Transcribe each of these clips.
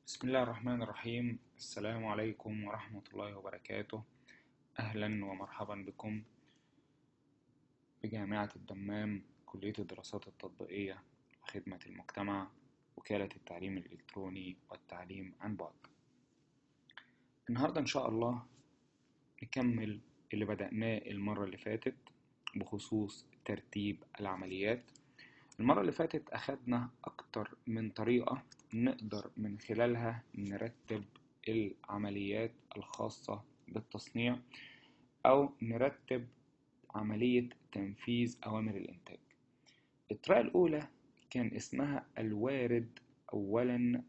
بسم الله الرحمن الرحيم السلام عليكم ورحمة الله وبركاته أهلا ومرحبا بكم بجامعة الدمام كلية الدراسات التطبيقية وخدمة المجتمع وكالة التعليم الإلكتروني والتعليم عن بعد النهاردة إن شاء الله نكمل اللي بدأناه المرة اللي فاتت بخصوص ترتيب العمليات المرة اللي فاتت أخدنا أكتر من طريقة نقدر من خلالها نرتب العمليات الخاصة بالتصنيع أو نرتب عملية تنفيذ أوامر الإنتاج الطريقة الأولى كان اسمها الوارد أولا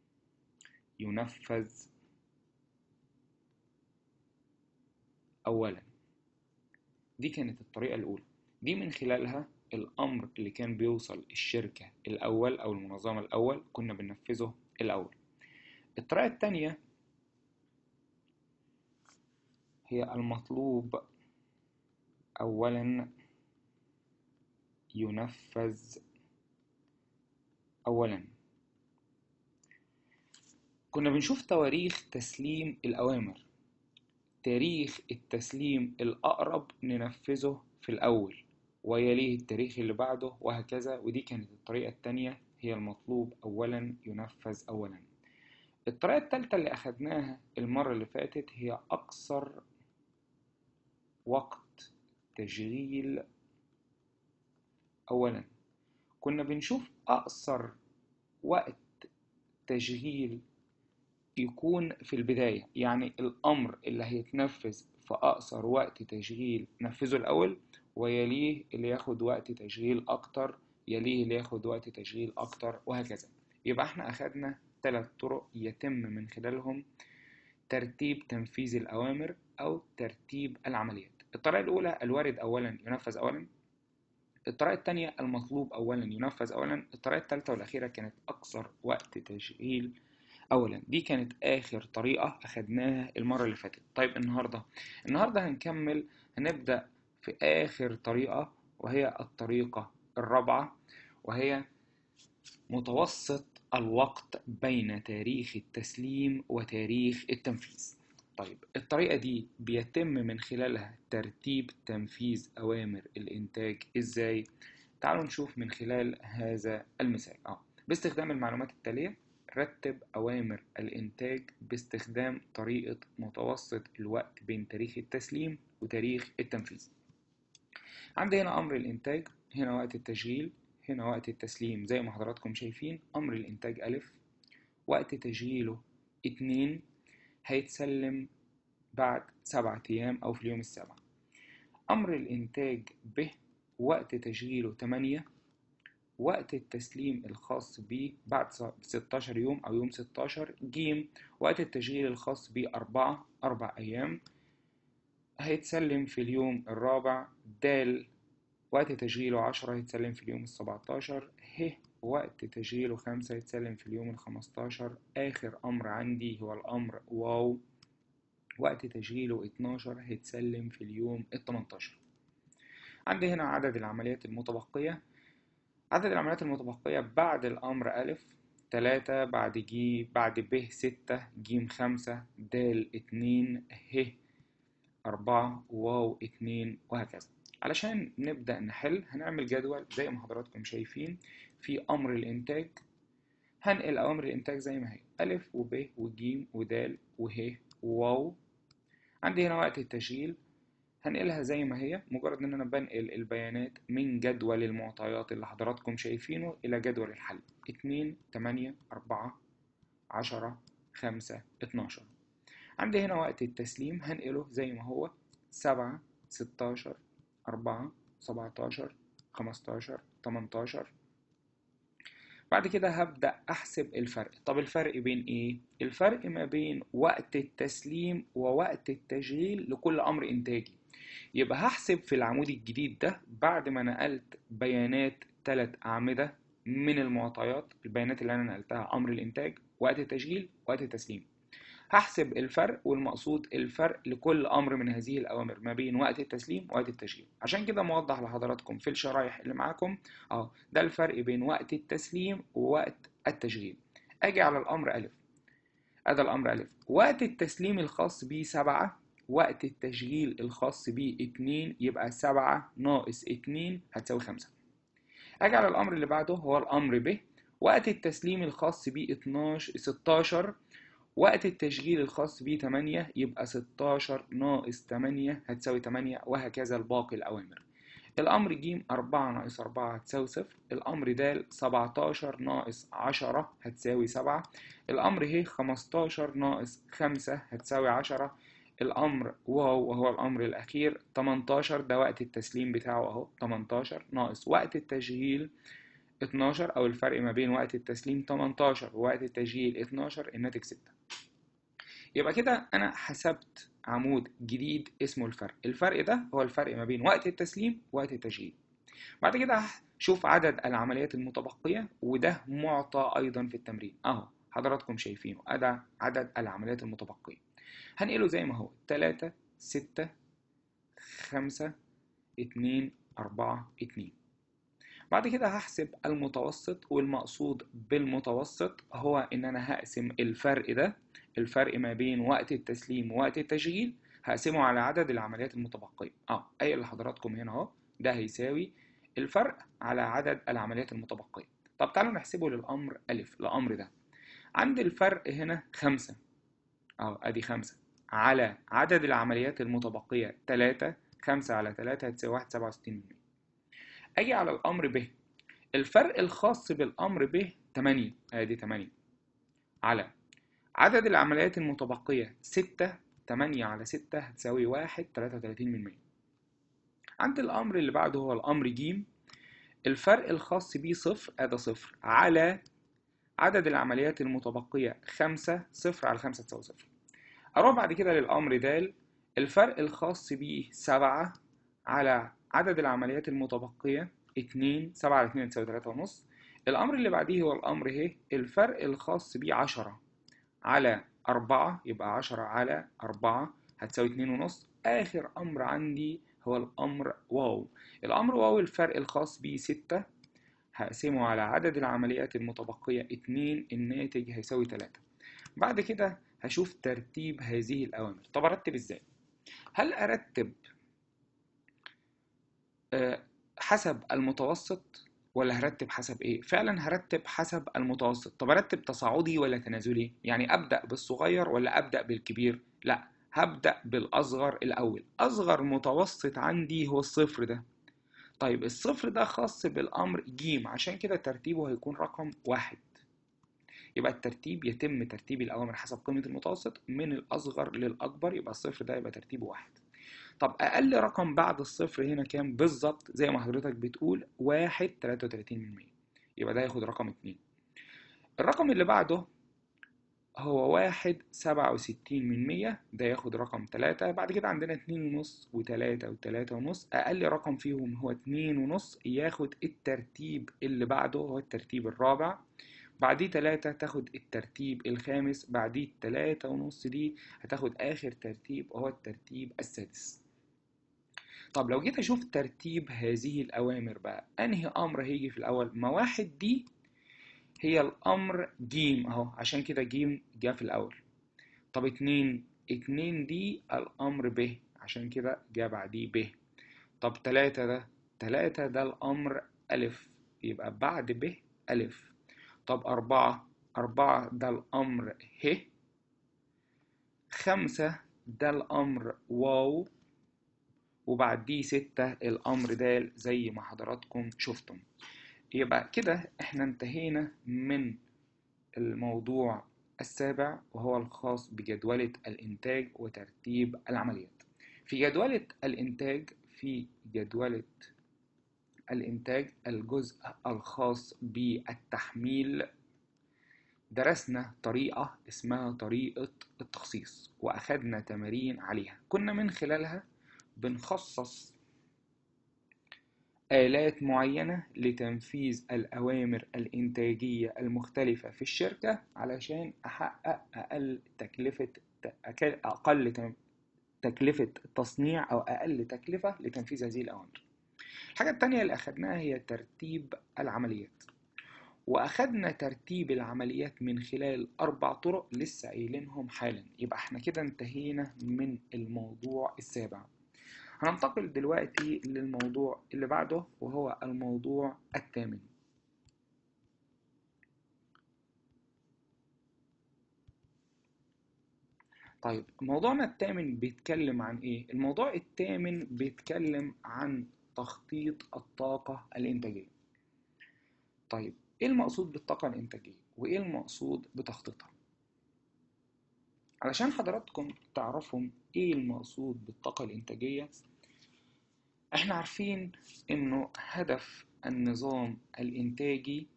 ينفذ أولا دي كانت الطريقة الأولى دي من خلالها الأمر اللي كان بيوصل الشركة الأول أو المنظمة الأول كنا بننفذه الأول الطريقة التانية هي المطلوب أولا ينفذ أولا كنا بنشوف تواريخ تسليم الأوامر تاريخ التسليم الأقرب ننفذه في الأول ويليه التاريخ اللي بعده وهكذا ودي كانت الطريقة التانية هي المطلوب أولا ينفذ أولا الطريقة التالتة اللي أخدناها المرة اللي فاتت هي أقصر وقت تشغيل أولا كنا بنشوف أقصر وقت تشغيل يكون في البداية يعني الأمر اللي هيتنفذ في أقصر وقت تشغيل نفذه الأول ويليه اللي ياخد وقت تشغيل أكتر يليه اللي ياخد وقت تشغيل أكتر وهكذا يبقى احنا أخدنا ثلاث طرق يتم من خلالهم ترتيب تنفيذ الأوامر أو ترتيب العمليات الطريقة الأولى الوارد أولا ينفذ أولا الطريقة الثانية المطلوب أولا ينفذ أولا الطريقة الثالثة والأخيرة كانت أقصر وقت تشغيل أولا دي كانت آخر طريقة أخدناها المرة اللي فاتت طيب النهاردة النهاردة هنكمل هنبدأ في آخر طريقة وهي الطريقة الرابعة وهي متوسط الوقت بين تاريخ التسليم وتاريخ التنفيذ طيب الطريقة دي بيتم من خلالها ترتيب تنفيذ أوامر الإنتاج إزاي؟ تعالوا نشوف من خلال هذا المثال آه. باستخدام المعلومات التالية رتب أوامر الإنتاج باستخدام طريقة متوسط الوقت بين تاريخ التسليم وتاريخ التنفيذ عندي هنا أمر الإنتاج هنا وقت التشغيل هنا وقت التسليم زي ما حضراتكم شايفين أمر الإنتاج ألف وقت تشغيله اتنين هيتسلم بعد سبعة أيام أو في اليوم السابع أمر الإنتاج ب وقت تشغيله تمانية وقت التسليم الخاص بيه بعد 16 يوم أو يوم 16 ج وقت التشغيل الخاص بيه أربعة أربع أيام هيتسلم في اليوم الرابع د وقت تشغيله عشرة هيتسلم في اليوم السبعتاشر ه وقت تشغيله خمسة هيتسلم في اليوم الخمستاشر آخر أمر عندي هو الأمر واو وقت تشغيله اتناشر هيتسلم في اليوم التمنتاشر عندي هنا عدد العمليات المتبقية عدد العمليات المتبقية بعد الأمر ألف تلاتة بعد جي بعد ب ستة جيم خمسة د اتنين ه أربعة واو اتنين وهكذا علشان نبدأ نحل هنعمل جدول زي ما حضراتكم شايفين في أمر الإنتاج هنقل أوامر الإنتاج زي ما هي ألف وب وجيم ودال وه وواو عندي هنا وقت التشغيل هنقلها زي ما هي مجرد ان انا بنقل البيانات من جدول المعطيات اللي حضراتكم شايفينه الى جدول الحل اتنين تمانية اربعة عشرة خمسة اتناشر عندي هنا وقت التسليم هنقله زي ما هو سبعة ستاشر أربعة سبعتاشر خمستاشر تمنتاشر بعد كده هبدأ أحسب الفرق طب الفرق بين إيه؟ الفرق ما بين وقت التسليم ووقت التشغيل لكل أمر إنتاجي يبقى هحسب في العمود الجديد ده بعد ما نقلت بيانات ثلاث أعمدة من المعطيات البيانات اللي أنا نقلتها أمر الإنتاج وقت التشغيل وقت التسليم هحسب الفرق والمقصود الفرق لكل أمر من هذه الأوامر ما بين وقت التسليم ووقت التشغيل عشان كده موضح لحضراتكم في الشرايح اللي معاكم اه ده الفرق بين وقت التسليم ووقت التشغيل أجي على الأمر ألف هذا الأمر ألف وقت التسليم الخاص بيه سبعة وقت التشغيل الخاص بيه اتنين يبقى سبعة ناقص اتنين هتساوي خمسة أجي على الأمر اللي بعده هو الأمر ب وقت التسليم الخاص بيه 12 16 وقت التشغيل الخاص بيه 8 يبقى 16 ناقص 8 هتساوي 8 وهكذا الباقي الأوامر الأمر ج 4 ناقص 4 هتساوي صفر الأمر د 17 ناقص 10 هتساوي 7 الأمر ه 15 ناقص 5 هتساوي 10 الأمر واو وهو الأمر الأخير 18 ده وقت التسليم بتاعه أهو 18 ناقص وقت التشغيل 12 أو الفرق ما بين وقت التسليم 18 ووقت التشغيل 12 الناتج 6 يبقى كده أنا حسبت عمود جديد اسمه الفرق الفرق ده هو الفرق ما بين وقت التسليم ووقت التشغيل بعد كده شوف عدد العمليات المتبقية وده معطى أيضا في التمرين أهو حضراتكم شايفينه أدا عدد العمليات المتبقية هنقله زي ما هو تلاتة ستة خمسة اتنين أربعة اتنين بعد كده هحسب المتوسط والمقصود بالمتوسط هو ان انا هقسم الفرق ده الفرق ما بين وقت التسليم ووقت التشغيل هقسمه على عدد العمليات المتبقية اه اي لحضراتكم هنا اهو ده هيساوي الفرق على عدد العمليات المتبقية طب تعالوا نحسبه للأمر ألف الأمر ده عند الفرق هنا خمسة اه ادي خمسة على عدد العمليات المتبقية تلاتة خمسة على تلاتة هتساوي واحد سبعة وستين أجي على الأمر ب الفرق الخاص بالأمر ب 8 أدي 8 على عدد العمليات المتبقية 6 8 على 6 هتساوي 1 33 من 100 عند الأمر اللي بعده هو الأمر ج الفرق الخاص بيه صفر أدا صفر على عدد العمليات المتبقية 5 صفر على 5 تساوي صفر أروح بعد كده للأمر د الفرق الخاص بيه 7 على عدد العمليات المتبقية 2 7 على 2 تساوي 3 ونص الأمر اللي بعديه هو الأمر ه الفرق الخاص بيه 10 على 4 يبقى 10 على 4 هتساوي 2 ونص آخر أمر عندي هو الأمر واو الأمر واو الفرق الخاص بيه 6 هقسمه على عدد العمليات المتبقية 2 الناتج هيساوي 3 بعد كده هشوف ترتيب هذه الأوامر طب أرتب إزاي؟ هل أرتب حسب المتوسط ولا هرتب حسب ايه فعلا هرتب حسب المتوسط طب ارتب تصاعدي ولا تنازلي يعني ابدا بالصغير ولا ابدا بالكبير لا هبدا بالاصغر الاول اصغر متوسط عندي هو الصفر ده طيب الصفر ده خاص بالامر ج عشان كده ترتيبه هيكون رقم واحد يبقى الترتيب يتم ترتيب الاوامر حسب قيمه المتوسط من الاصغر للاكبر يبقى الصفر ده يبقى ترتيبه واحد طب أقل رقم بعد الصفر هنا كام بالظبط زي ما حضرتك بتقول واحد تلاتة وتلاتين من مية يبقى ده ياخد رقم اتنين الرقم اللي بعده هو واحد سبعة وستين من مية ده ياخد رقم تلاتة بعد كده عندنا اتنين ونص وتلاتة وتلاتة ونص أقل رقم فيهم هو اتنين ونص ياخد الترتيب اللي بعده هو الترتيب الرابع بعديه تلاتة تاخد الترتيب الخامس بعديه تلاتة ونص دي هتاخد آخر ترتيب وهو الترتيب السادس طب لو جيت اشوف ترتيب هذه الاوامر بقى انهي امر هيجي في الاول ما واحد دي هي الامر جيم اهو عشان كده جيم جه في الاول طب اتنين اتنين دي الامر ب عشان كده جه بعديه ب طب تلاتة ده تلاتة ده الامر الف يبقى بعد ب الف طب اربعة اربعة ده الامر ه خمسة ده الامر واو وبعديه ستة الأمر د زي ما حضراتكم شفتم يبقى كده احنا انتهينا من الموضوع السابع وهو الخاص بجدولة الإنتاج وترتيب العمليات في جدولة الإنتاج في جدولة الإنتاج الجزء الخاص بالتحميل درسنا طريقة اسمها طريقة التخصيص وأخدنا تمارين عليها كنا من خلالها بنخصص آلات معينة لتنفيذ الأوامر الإنتاجية المختلفة في الشركة علشان أحقق أقل تكلفة أقل تكلفة تصنيع أو أقل تكلفة لتنفيذ هذه الأوامر. الحاجة التانية اللي أخدناها هي ترتيب العمليات. واخدنا ترتيب العمليات من خلال اربع طرق لسه قايلينهم حالا يبقى احنا كده انتهينا من الموضوع السابع هننتقل دلوقتي للموضوع اللي بعده وهو الموضوع الثامن طيب موضوعنا الثامن بيتكلم عن ايه الموضوع الثامن بيتكلم عن تخطيط الطاقة الإنتاجية طيب ايه المقصود بالطاقة الإنتاجية وايه المقصود بتخطيطها علشان حضراتكم تعرفوا ايه المقصود بالطاقة الإنتاجية احنا عارفين انه هدف النظام الإنتاجي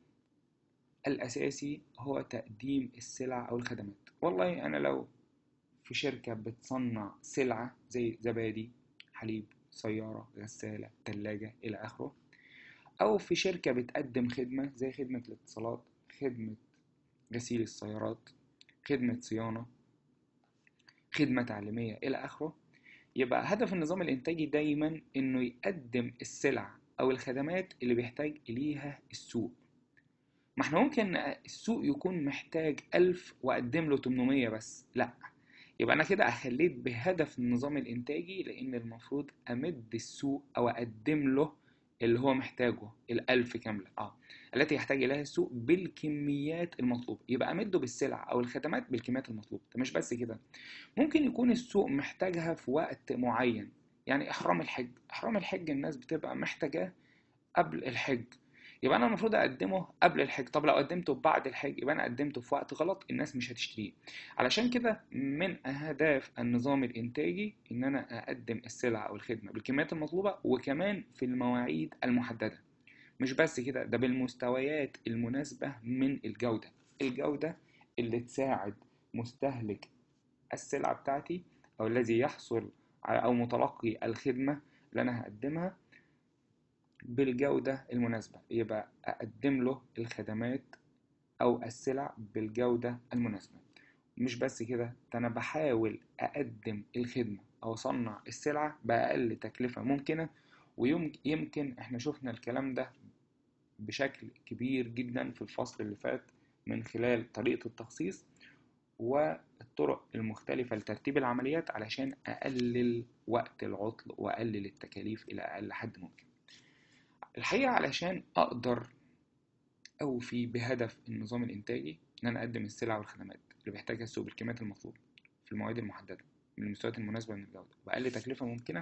الأساسي هو تقديم السلع أو الخدمات والله أنا لو في شركة بتصنع سلعة زي زبادي حليب سيارة غسالة تلاجة إلى آخره أو في شركة بتقدم خدمة زي خدمة الاتصالات خدمة غسيل السيارات خدمة صيانة خدمة تعليمية إلى آخره يبقى هدف النظام الإنتاجي دايما إنه يقدم السلع أو الخدمات اللي بيحتاج إليها السوق ما احنا ممكن السوق يكون محتاج ألف وأقدم له 800 بس لأ يبقى أنا كده أخليت بهدف النظام الإنتاجي لأن المفروض أمد السوق أو أقدم له اللي هو محتاجه الألف كاملة اه التي يحتاج إليها السوق بالكميات المطلوبة يبقى أمده بالسلع أو الخدمات بالكميات المطلوبة ده مش بس كده ممكن يكون السوق محتاجها في وقت معين يعني إحرام الحج إحرام الحج الناس بتبقى محتاجاه قبل الحج يبقى انا المفروض اقدمه قبل الحج طب لو قدمته بعد الحج يبقى انا قدمته في وقت غلط الناس مش هتشتريه علشان كده من اهداف النظام الانتاجي ان انا اقدم السلعه او الخدمه بالكميات المطلوبه وكمان في المواعيد المحدده مش بس كده ده بالمستويات المناسبه من الجوده الجوده اللي تساعد مستهلك السلعه بتاعتي او الذي يحصل على او متلقي الخدمه اللي انا هقدمها بالجودة المناسبة يبقى أقدم له الخدمات أو السلع بالجودة المناسبة مش بس كده ده أنا بحاول أقدم الخدمة أو أصنع السلعة بأقل تكلفة ممكنة ويمكن إحنا شفنا الكلام ده بشكل كبير جدا في الفصل اللي فات من خلال طريقة التخصيص والطرق المختلفة لترتيب العمليات علشان أقلل وقت العطل وأقلل التكاليف إلى أقل حد ممكن الحقيقة علشان أقدر أوفي بهدف النظام الإنتاجي إن أنا أقدم السلع والخدمات اللي بيحتاجها السوق بالكميات المطلوبة في المواعيد المحددة من المستويات المناسبة من الجودة بأقل تكلفة ممكنة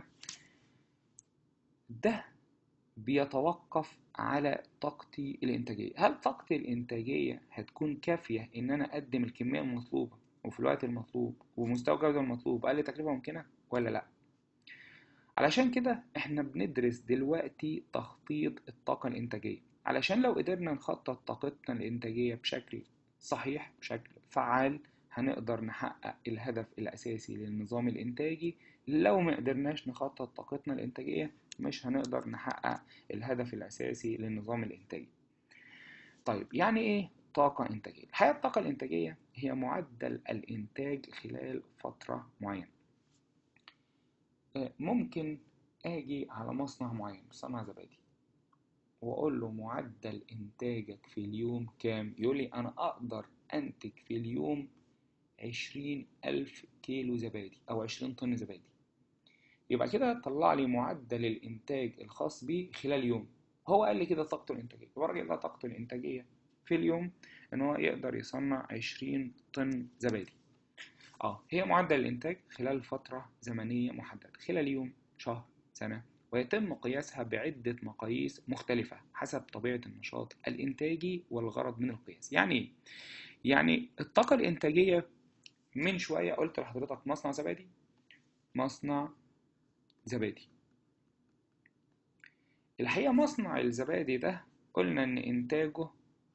ده بيتوقف على طاقتي الإنتاجية هل طاقتي الإنتاجية هتكون كافية إن أنا أقدم الكمية المطلوبة وفي الوقت المطلوب ومستوى الجودة المطلوب بأقل تكلفة ممكنة ولا لأ علشان كده احنا بندرس دلوقتي تخطيط الطاقة الإنتاجية علشان لو قدرنا نخطط طاقتنا الإنتاجية بشكل صحيح بشكل فعال هنقدر نحقق الهدف الأساسي للنظام الإنتاجي لو ما قدرناش نخطط طاقتنا الإنتاجية مش هنقدر نحقق الهدف الأساسي للنظام الإنتاجي طيب يعني إيه طاقة إنتاجية؟ الحقيقة الطاقة الإنتاجية هي معدل الإنتاج خلال فترة معينة ممكن اجي على مصنع معين مصنع زبادي واقول له معدل انتاجك في اليوم كام يقول لي انا اقدر انتج في اليوم عشرين الف كيلو زبادي او عشرين طن زبادي يبقى كده طلع لي معدل الانتاج الخاص بيه خلال يوم هو قال لي كده طاقته الانتاجيه يبقى الراجل ده طاقته الانتاجيه في اليوم ان هو يقدر يصنع عشرين طن زبادي اه هي معدل الانتاج خلال فترة زمنية محددة خلال يوم شهر سنة ويتم قياسها بعدة مقاييس مختلفة حسب طبيعة النشاط الإنتاجي والغرض من القياس يعني إيه؟ يعني الطاقة الإنتاجية من شوية قلت لحضرتك مصنع زبادي مصنع زبادي الحقيقة مصنع الزبادي ده قلنا إن إنتاجه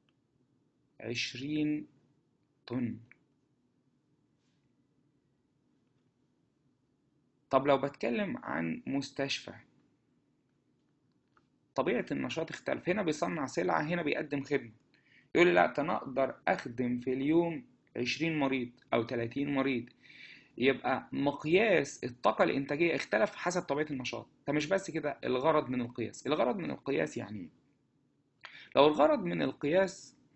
عشرين طن طب لو بتكلم عن مستشفى طبيعة النشاط اختلف هنا بيصنع سلعة هنا بيقدم خدمة يقول لي لا أنا أقدر أخدم في اليوم 20 مريض أو 30 مريض يبقى مقياس الطاقة الإنتاجية اختلف حسب طبيعة النشاط ده مش بس كده الغرض من القياس الغرض من القياس يعني ايه؟ لو الغرض من القياس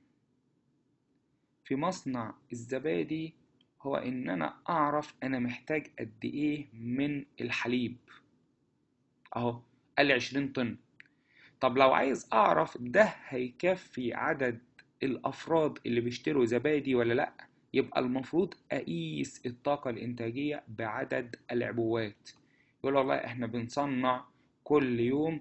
في مصنع الزبادي هو ان انا اعرف انا محتاج قد ايه من الحليب اهو قال لي 20 طن طب لو عايز اعرف ده هيكفي عدد الافراد اللي بيشتروا زبادي ولا لا يبقى المفروض اقيس الطاقة الانتاجية بعدد العبوات يقول والله احنا بنصنع كل يوم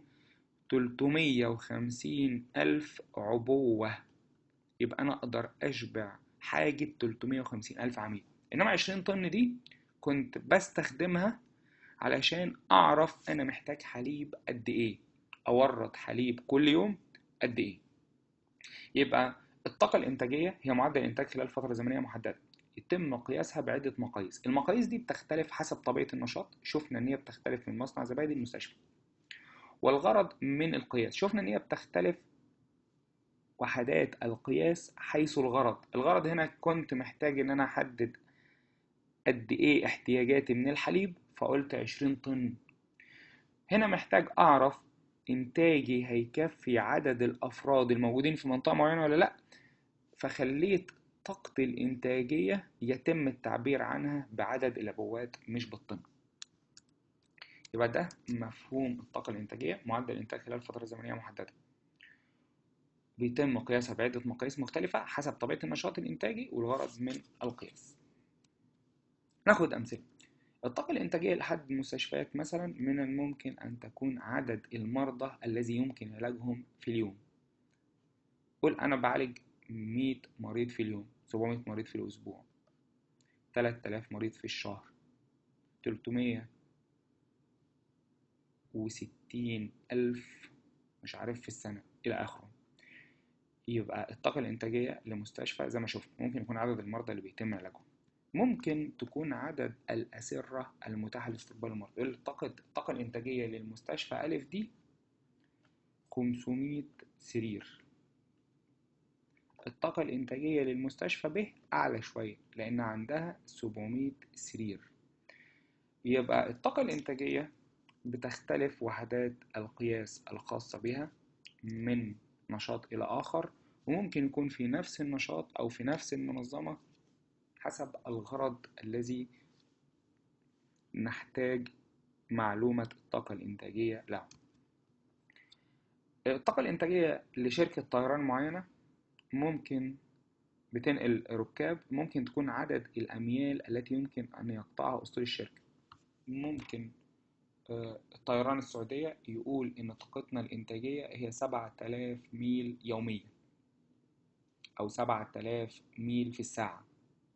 350 ألف عبوة يبقى أنا أقدر أشبع حاجة 350 ألف عميل إنما 20 طن دي كنت بستخدمها علشان أعرف أنا محتاج حليب قد إيه أورد حليب كل يوم قد إيه يبقى الطاقة الإنتاجية هي معدل إنتاج خلال فترة زمنية محددة يتم قياسها بعدة مقاييس المقاييس دي بتختلف حسب طبيعة النشاط شفنا إن هي بتختلف من مصنع زبادي لمستشفى والغرض من القياس شفنا إن هي بتختلف وحدات القياس حيث الغرض الغرض هنا كنت محتاج إن أنا أحدد قد إيه احتياجاتي من الحليب فقلت 20 طن هنا محتاج أعرف إنتاجي هيكفي عدد الأفراد الموجودين في منطقة معينة ولا لأ فخليت طاقتي الإنتاجية يتم التعبير عنها بعدد العبوات مش بالطن يبقى ده مفهوم الطاقة الإنتاجية معدل الإنتاج خلال فترة زمنية محددة بيتم قياسها بعدة مقاييس مختلفة حسب طبيعة النشاط الإنتاجي والغرض من القياس ناخد أمثلة الطاقة الإنتاجية لحد المستشفيات مثلا من الممكن أن تكون عدد المرضى الذي يمكن علاجهم في اليوم قل أنا بعالج 100 مريض في اليوم 700 مريض في الأسبوع 3000 مريض في الشهر 300 وستين ألف مش عارف في السنة إلى آخره يبقى الطاقة الإنتاجية لمستشفى زي ما شفنا ممكن يكون عدد المرضى اللي بيتم علاجهم ممكن تكون عدد الأسرة المتاحة لاستقبال المرضى يقول الطاقة الطاقة الإنتاجية للمستشفى ألف دي 500 سرير الطاقة الإنتاجية للمستشفى ب أعلى شوية لأن عندها 700 سرير يبقى الطاقة الإنتاجية بتختلف وحدات القياس الخاصة بها من نشاط إلى آخر وممكن يكون في نفس النشاط أو في نفس المنظمة حسب الغرض الذي نحتاج معلومة الطاقة الإنتاجية له الطاقة الإنتاجية لشركة طيران معينة ممكن بتنقل ركاب ممكن تكون عدد الأميال التي يمكن أن يقطعها أسطول الشركة ممكن الطيران السعودية يقول إن طاقتنا الإنتاجية هي 7000 ميل يوميا أو 7000 ميل في الساعة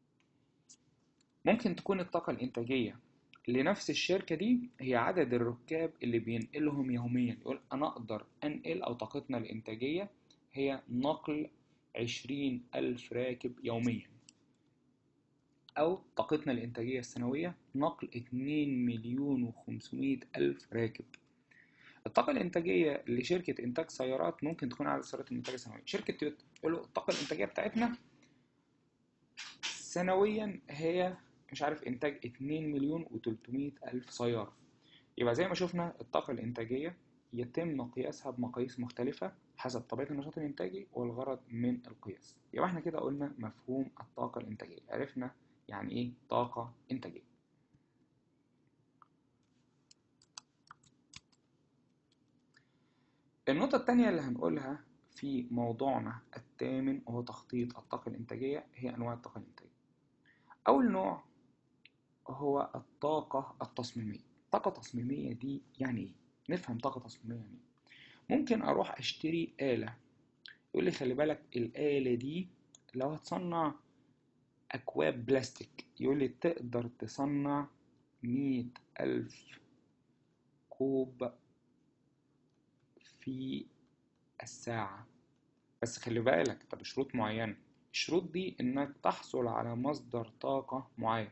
ممكن تكون الطاقة الإنتاجية لنفس الشركة دي هي عدد الركاب اللي بينقلهم يوميا يقول أنا أقدر أنقل أو طاقتنا الإنتاجية هي نقل عشرين ألف راكب يوميا أو طاقتنا الإنتاجية السنوية نقل اتنين مليون وخمسمائة ألف راكب الطاقة الإنتاجية لشركة إنتاج سيارات ممكن تكون عدد سيارات الإنتاج السنوية شركة تويوتا يقول له الطاقة الإنتاجية بتاعتنا سنويا هي مش عارف إنتاج اتنين مليون وتلتمائة ألف سيارة يبقى زي ما شفنا الطاقة الإنتاجية يتم قياسها بمقاييس مختلفة حسب طبيعة النشاط الإنتاجي والغرض من القياس يبقى احنا كده قلنا مفهوم الطاقة الإنتاجية عرفنا يعني إيه طاقة إنتاجية النقطة التانية اللي هنقولها في موضوعنا الثامن وهو تخطيط الطاقة الإنتاجية هي أنواع الطاقة الإنتاجية أول نوع هو الطاقة التصميمية الطاقة التصميمية دي يعني إيه؟ نفهم طاقة تصميمية يعني إيه؟ ممكن أروح أشتري آلة يقول لي خلي بالك الآلة دي لو هتصنع أكواب بلاستيك يقول لي تقدر تصنع مية ألف كوب في الساعة بس خلي بالك طب شروط معينة الشروط دي إنك تحصل على مصدر طاقة معين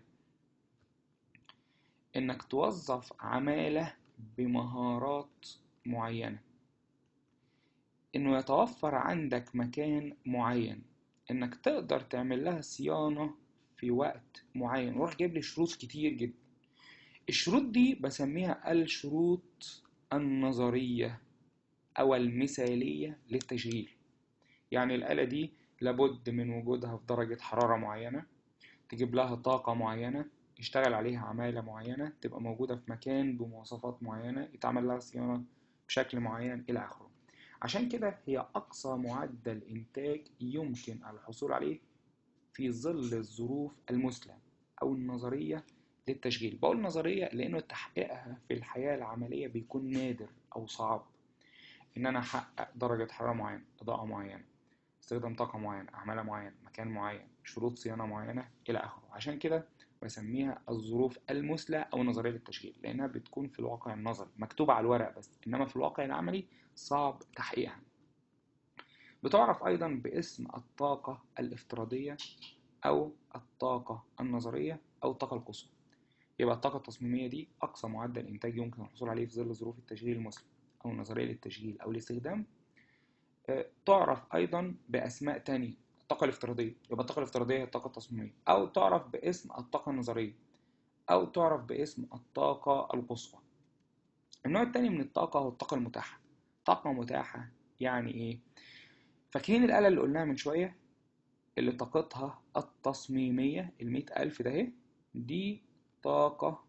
إنك توظف عمالة بمهارات معينة إنه يتوفر عندك مكان معين إنك تقدر تعمل لها صيانة في وقت معين وراح جايب لي شروط كتير جدا الشروط دي بسميها الشروط النظرية أو المثالية للتشغيل يعني الآلة دي لابد من وجودها في درجة حرارة معينة تجيب لها طاقة معينة يشتغل عليها عمالة معينة تبقى موجودة في مكان بمواصفات معينة يتعمل لها صيانة بشكل معين إلى آخره عشان كده هي أقصى معدل إنتاج يمكن الحصول عليه في ظل الظروف المثلى أو النظرية للتشغيل بقول نظرية لأنه تحقيقها في الحياة العملية بيكون نادر أو صعب إن أنا أحقق درجة حرارة معينة إضاءة معينة استخدام طاقة معينة عمالة معينة مكان معين شروط صيانة معينة إلى آخره عشان كده بسميها الظروف المثلى أو نظرية التشغيل لأنها بتكون في الواقع النظري مكتوبة على الورق بس إنما في الواقع العملي صعب تحقيقها بتعرف أيضا باسم الطاقة الافتراضية أو الطاقة النظرية أو الطاقة القصوى يبقى الطاقة التصميمية دي أقصى معدل إنتاج يمكن الحصول عليه في ظل ظروف التشغيل المثلى أو النظرية للتشغيل أو الاستخدام تعرف أيضا بأسماء تانية الطاقة الافتراضية يبقى الطاقة الافتراضية هي الطاقة التصميمية أو تعرف باسم الطاقة النظرية أو تعرف باسم الطاقة القصوى النوع التاني من الطاقة هو الطاقة المتاحة طاقة متاحة يعني إيه؟ فاكرين الآلة اللي قلناها من شوية اللي طاقتها التصميمية المئة ألف ده اهي دي طاقة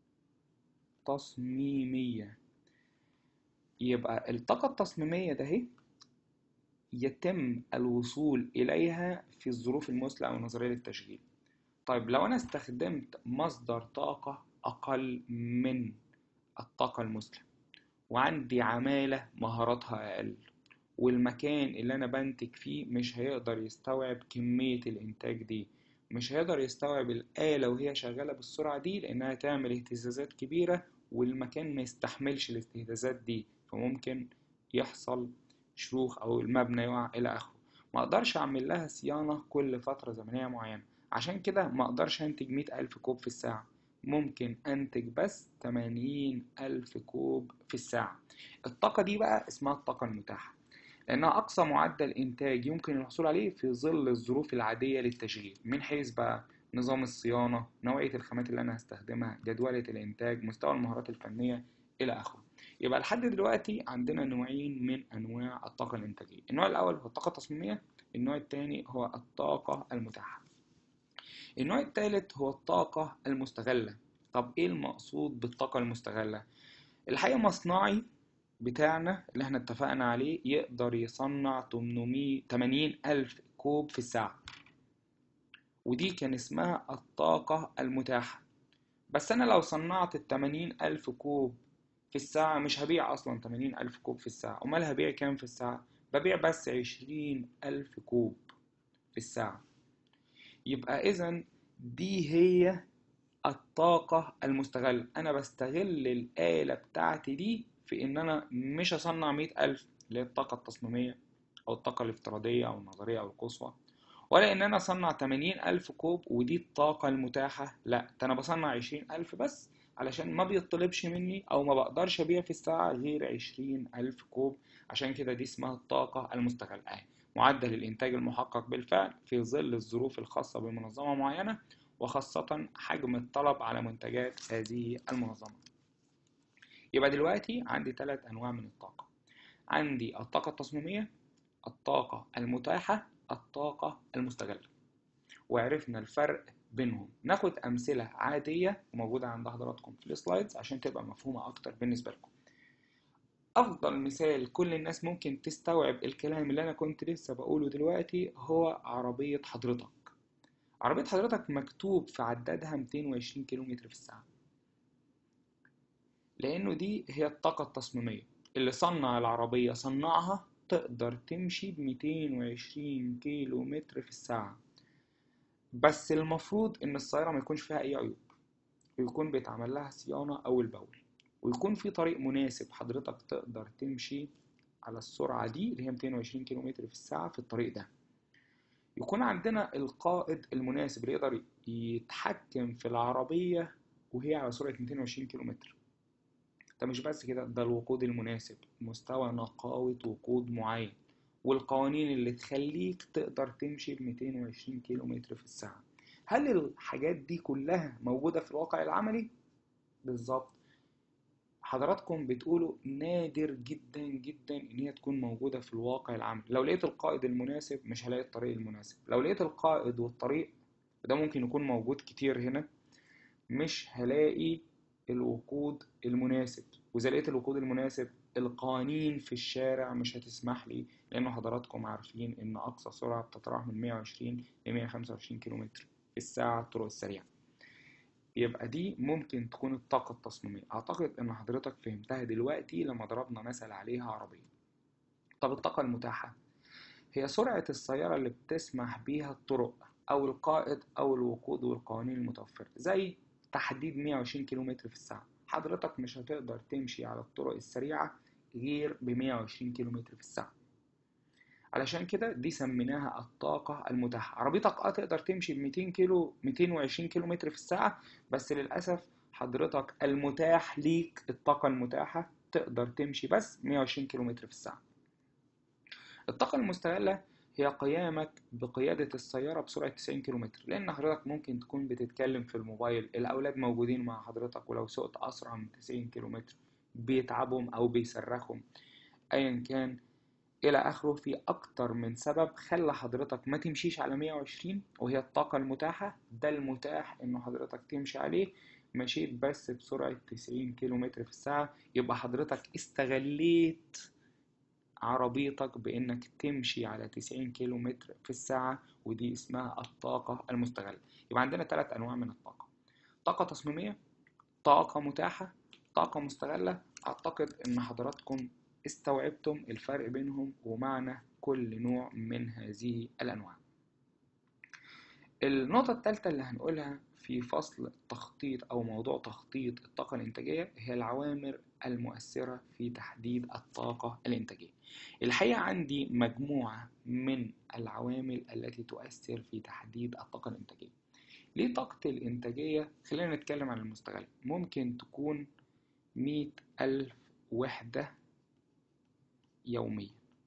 تصميمية يبقى الطاقة التصميمية ده اهي يتم الوصول إليها في الظروف المثلى أو النظرية للتشغيل طيب لو أنا استخدمت مصدر طاقة أقل من الطاقة المثلى وعندي عمالة مهاراتها أقل والمكان اللي أنا بنتج فيه مش هيقدر يستوعب كمية الإنتاج دي مش هيقدر يستوعب الآلة وهي شغالة بالسرعة دي لأنها تعمل اهتزازات كبيرة والمكان ما يستحملش الاهتزازات دي فممكن يحصل شروخ أو المبنى يقع إلى آخره ما أقدرش أعمل لها صيانة كل فترة زمنية معينة عشان كده ما أقدرش أنتج مئة ألف كوب في الساعة ممكن أنتج بس تمانين ألف كوب في الساعة الطاقة دي بقى اسمها الطاقة المتاحة لأنها أقصى معدل إنتاج يمكن الحصول عليه في ظل الظروف العادية للتشغيل من حيث بقى نظام الصيانة نوعية الخامات اللي أنا هستخدمها جدولة الإنتاج مستوى المهارات الفنية إلى آخره يبقى لحد دلوقتي عندنا نوعين من أنواع الطاقة الإنتاجية النوع الأول هو الطاقة التصميمية النوع الثاني هو الطاقة المتاحة النوع الثالث هو الطاقة المستغلة طب إيه المقصود بالطاقة المستغلة؟ الحقيقة مصنعي بتاعنا اللي احنا اتفقنا عليه يقدر يصنع 800 80 ألف كوب في الساعة ودي كان اسمها الطاقة المتاحة بس أنا لو صنعت التمانين ألف كوب في الساعة مش هبيع أصلا تمانين ألف كوب في الساعة أمال هبيع كام في الساعة؟ ببيع بس عشرين ألف كوب في الساعة يبقى إذا دي هي الطاقة المستغلة أنا بستغل الآلة بتاعتي دي في إن أنا مش أصنع مئة ألف اللي هي الطاقة التصميمية أو الطاقة الافتراضية أو النظرية أو القصوى ولا إن أنا أصنع تمانين ألف كوب ودي الطاقة المتاحة لأ ده أنا بصنع عشرين ألف بس علشان ما بيطلبش مني أو ما بقدرش أبيع في الساعة غير عشرين ألف كوب عشان كده دي اسمها الطاقة المستغلة أهي معدل الإنتاج المحقق بالفعل في ظل الظروف الخاصة بمنظمة معينة وخاصة حجم الطلب على منتجات هذه المنظمة يبقى دلوقتي عندي ثلاث أنواع من الطاقة عندي الطاقة التصميمية الطاقة المتاحة الطاقة المستغلة وعرفنا الفرق بينهم ناخد أمثلة عادية موجودة عند حضراتكم في السلايدز عشان تبقى مفهومة أكتر بالنسبة لكم أفضل مثال كل الناس ممكن تستوعب الكلام اللي أنا كنت لسه بقوله دلوقتي هو عربية حضرتك عربية حضرتك مكتوب في عدادها 220 كيلومتر في الساعة لأنه دي هي الطاقة التصميمية اللي صنع العربية صنعها تقدر تمشي ب 220 كيلو متر في الساعة بس المفروض إن السيارة ما يكونش فيها أي عيوب ويكون بيتعمل لها صيانة أول بأول ويكون في طريق مناسب حضرتك تقدر تمشي على السرعة دي اللي هي 220 كيلو متر في الساعة في الطريق ده يكون عندنا القائد المناسب اللي يقدر يتحكم في العربية وهي على سرعة 220 كيلو متر ده مش بس كده ده الوقود المناسب مستوى نقاوة وقود معين والقوانين اللي تخليك تقدر تمشي ب 220 كيلو متر في الساعة هل الحاجات دي كلها موجودة في الواقع العملي؟ بالظبط حضراتكم بتقولوا نادر جدا جدا ان هي تكون موجودة في الواقع العملي لو لقيت القائد المناسب مش هلاقي الطريق المناسب لو لقيت القائد والطريق وده ممكن يكون موجود كتير هنا مش هلاقي الوقود المناسب وإذا لقيت الوقود المناسب القوانين في الشارع مش هتسمح لي لأن حضراتكم عارفين إن أقصى سرعة بتتراوح من 120 ل 125 كيلومتر في الساعة الطرق السريعة يبقى دي ممكن تكون الطاقة التصميمية أعتقد إن حضرتك فهمتها دلوقتي لما ضربنا مثل عليها عربية طب الطاقة المتاحة هي سرعة السيارة اللي بتسمح بيها الطرق أو القائد أو الوقود والقوانين المتوفرة زي تحديد 120 كيلومتر في الساعة حضرتك مش هتقدر تمشي على الطرق السريعة غير ب 120 كيلومتر في الساعة علشان كده دي سميناها الطاقة المتاحة عربيتك اه تقدر تمشي ب 200 كيلو 220 كيلو متر في الساعة بس للأسف حضرتك المتاح ليك الطاقة المتاحة تقدر تمشي بس 120 كيلو متر في الساعة الطاقة المستغلة هي قيامك بقيادة السيارة بسرعة 90 كيلومتر لأن حضرتك ممكن تكون بتتكلم في الموبايل الأولاد موجودين مع حضرتك ولو سقت أسرع من 90 كيلومتر بيتعبهم أو بيصرخهم أيا كان إلى آخره في أكتر من سبب خلى حضرتك ما تمشيش على 120 وهي الطاقة المتاحة ده المتاح إنه حضرتك تمشي عليه مشيت بس بسرعة 90 كيلومتر في الساعة يبقى حضرتك استغليت عربيتك بإنك تمشي على 90 كيلو متر في الساعة ودي اسمها الطاقة المستغلة يبقى عندنا ثلاث أنواع من الطاقة طاقة تصميمية طاقة متاحة طاقة مستغلة أعتقد إن حضراتكم استوعبتم الفرق بينهم ومعنى كل نوع من هذه الأنواع النقطة الثالثة اللي هنقولها في فصل تخطيط أو موضوع تخطيط الطاقة الإنتاجية هي العوامل المؤثرة في تحديد الطاقة الإنتاجية الحقيقة عندي مجموعة من العوامل التي تؤثر في تحديد الطاقة الإنتاجية ليه طاقة الإنتاجية خلينا نتكلم عن المستغل ممكن تكون مئة ألف وحدة يوميا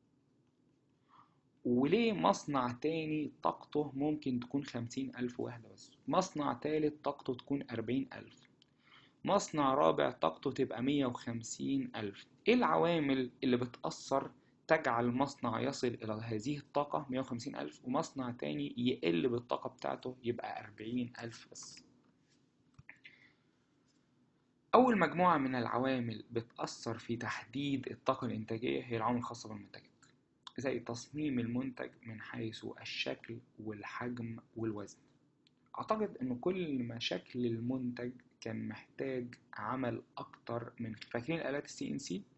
وليه مصنع تاني طاقته ممكن تكون خمسين ألف وحدة بس مصنع تالت طاقته تكون أربعين ألف مصنع رابع طاقته تبقى مية وخمسين ألف إيه العوامل اللي بتأثر تجعل مصنع يصل إلى هذه الطاقة مية وخمسين ألف ومصنع تاني يقل بالطاقة بتاعته يبقى أربعين ألف بس أول مجموعة من العوامل بتأثر في تحديد الطاقة الإنتاجية هي العوامل الخاصة بالمنتجات زي تصميم المنتج من حيث الشكل والحجم والوزن أعتقد إن كل ما شكل المنتج كان محتاج عمل أكتر من فاكرين الآلات السي إن سي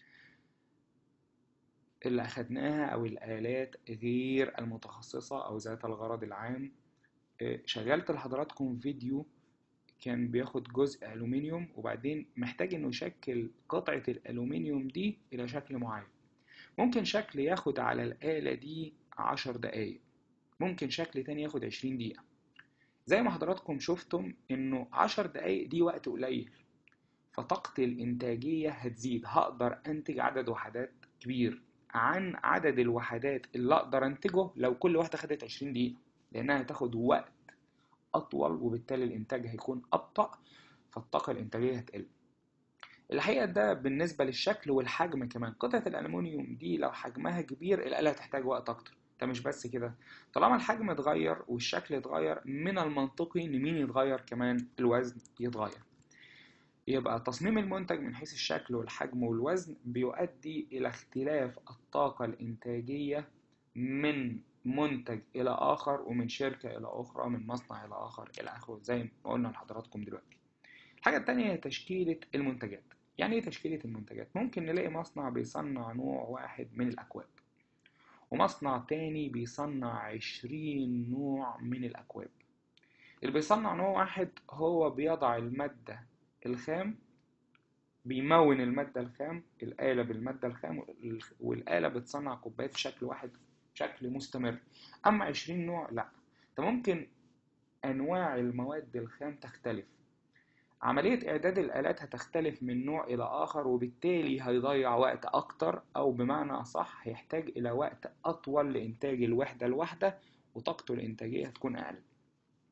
اللي أخدناها أو الآلات غير المتخصصة أو ذات الغرض العام شغلت لحضراتكم فيديو كان بياخد جزء ألومنيوم وبعدين محتاج إنه يشكل قطعة الألومنيوم دي إلى شكل معين ممكن شكل ياخد على الآلة دي عشر دقايق ممكن شكل تاني ياخد عشرين دقيقة زي ما حضراتكم شفتم إنه عشر دقايق دي وقت قليل فطاقتي الإنتاجية هتزيد هقدر أنتج عدد وحدات كبير عن عدد الوحدات اللي أقدر أنتجه لو كل واحدة خدت عشرين دقيقة لأنها هتاخد وقت أطول وبالتالي الإنتاج هيكون أبطأ فالطاقة الإنتاجية هتقل الحقيقة ده بالنسبة للشكل والحجم كمان قطعة الألمنيوم دي لو حجمها كبير الآلة هتحتاج وقت أكتر ده مش بس كده طالما الحجم اتغير والشكل اتغير من المنطقي إن مين يتغير كمان الوزن يتغير يبقى تصميم المنتج من حيث الشكل والحجم والوزن بيؤدي إلى اختلاف الطاقة الإنتاجية من منتج إلى آخر ومن شركة إلى أخرى من مصنع إلى آخر إلى آخره زي ما قلنا لحضراتكم دلوقتي الحاجة التانية هي تشكيلة المنتجات يعني إيه تشكيلة المنتجات؟ ممكن نلاقي مصنع بيصنع نوع واحد من الأكواب ومصنع تاني بيصنع عشرين نوع من الأكواب اللي بيصنع نوع واحد هو بيضع المادة الخام بيمون المادة الخام الآلة بالمادة الخام والآلة بتصنع كوبايات بشكل واحد بشكل مستمر أما عشرين نوع لأ أنت ممكن أنواع المواد الخام تختلف عملية إعداد الآلات هتختلف من نوع إلى آخر وبالتالي هيضيع وقت أكتر أو بمعنى أصح هيحتاج إلى وقت أطول لإنتاج الوحدة الواحدة وطاقته الإنتاجية هتكون أقل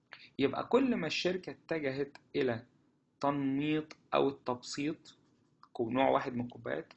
يبقى كل ما الشركة اتجهت إلى تنميط أو التبسيط نوع واحد من الكوبايات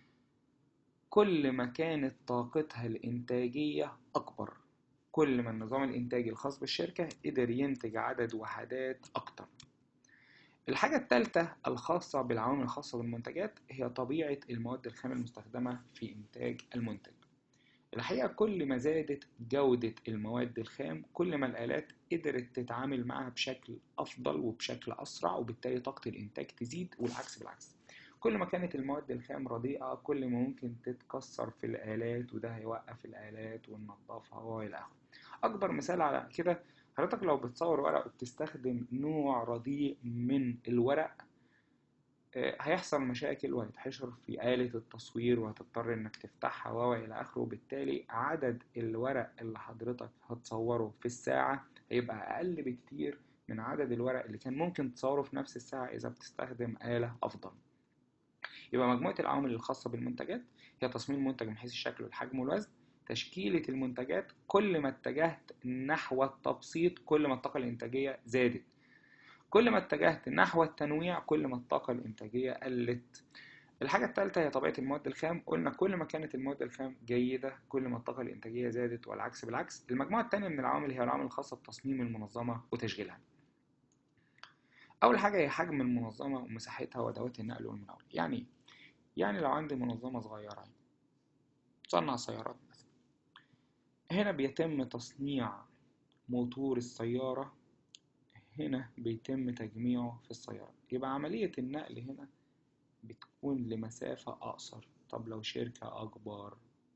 كل ما كانت طاقتها الإنتاجية أكبر كل ما النظام الإنتاجي الخاص بالشركة قدر ينتج عدد وحدات أكتر الحاجة الثالثة الخاصة بالعوامل الخاصة بالمنتجات هي طبيعة المواد الخام المستخدمة في إنتاج المنتج الحقيقة كل ما زادت جودة المواد الخام كل ما الآلات قدرت تتعامل معها بشكل أفضل وبشكل أسرع وبالتالي طاقة الإنتاج تزيد والعكس بالعكس كل ما كانت المواد الخام رديئة كل ما ممكن تتكسر في الآلات وده هيوقف الآلات وننضفها وإلى آخره أكبر مثال على كده حضرتك لو بتصور ورق وبتستخدم نوع رديء من الورق هيحصل مشاكل وهيتحشر في آلة التصوير وهتضطر انك تفتحها و الى اخره وبالتالي عدد الورق اللي حضرتك هتصوره في الساعة هيبقى اقل بكتير من عدد الورق اللي كان ممكن تصوره في نفس الساعة اذا بتستخدم آلة افضل يبقى مجموعة العوامل الخاصة بالمنتجات هي تصميم المنتج من حيث الشكل والحجم والوزن تشكيلة المنتجات كل ما اتجهت نحو التبسيط كل ما الطاقة الإنتاجية زادت كل ما اتجهت نحو التنويع كل ما الطاقة الإنتاجية قلت الحاجة الثالثة هي طبيعة المواد الخام قلنا كل ما كانت المواد الخام جيدة كل ما الطاقة الإنتاجية زادت والعكس بالعكس المجموعة الثانية من العوامل هي العوامل الخاصة بتصميم المنظمة وتشغيلها أول حاجة هي حجم المنظمة ومساحتها وأدوات النقل والمناولة يعني يعني لو عندي منظمة صغيرة تصنع سيارات مثلا هنا بيتم تصنيع موتور السيارة هنا بيتم تجميعه في السيارة يبقى عملية النقل هنا بتكون لمسافة أقصر طب لو شركة أكبر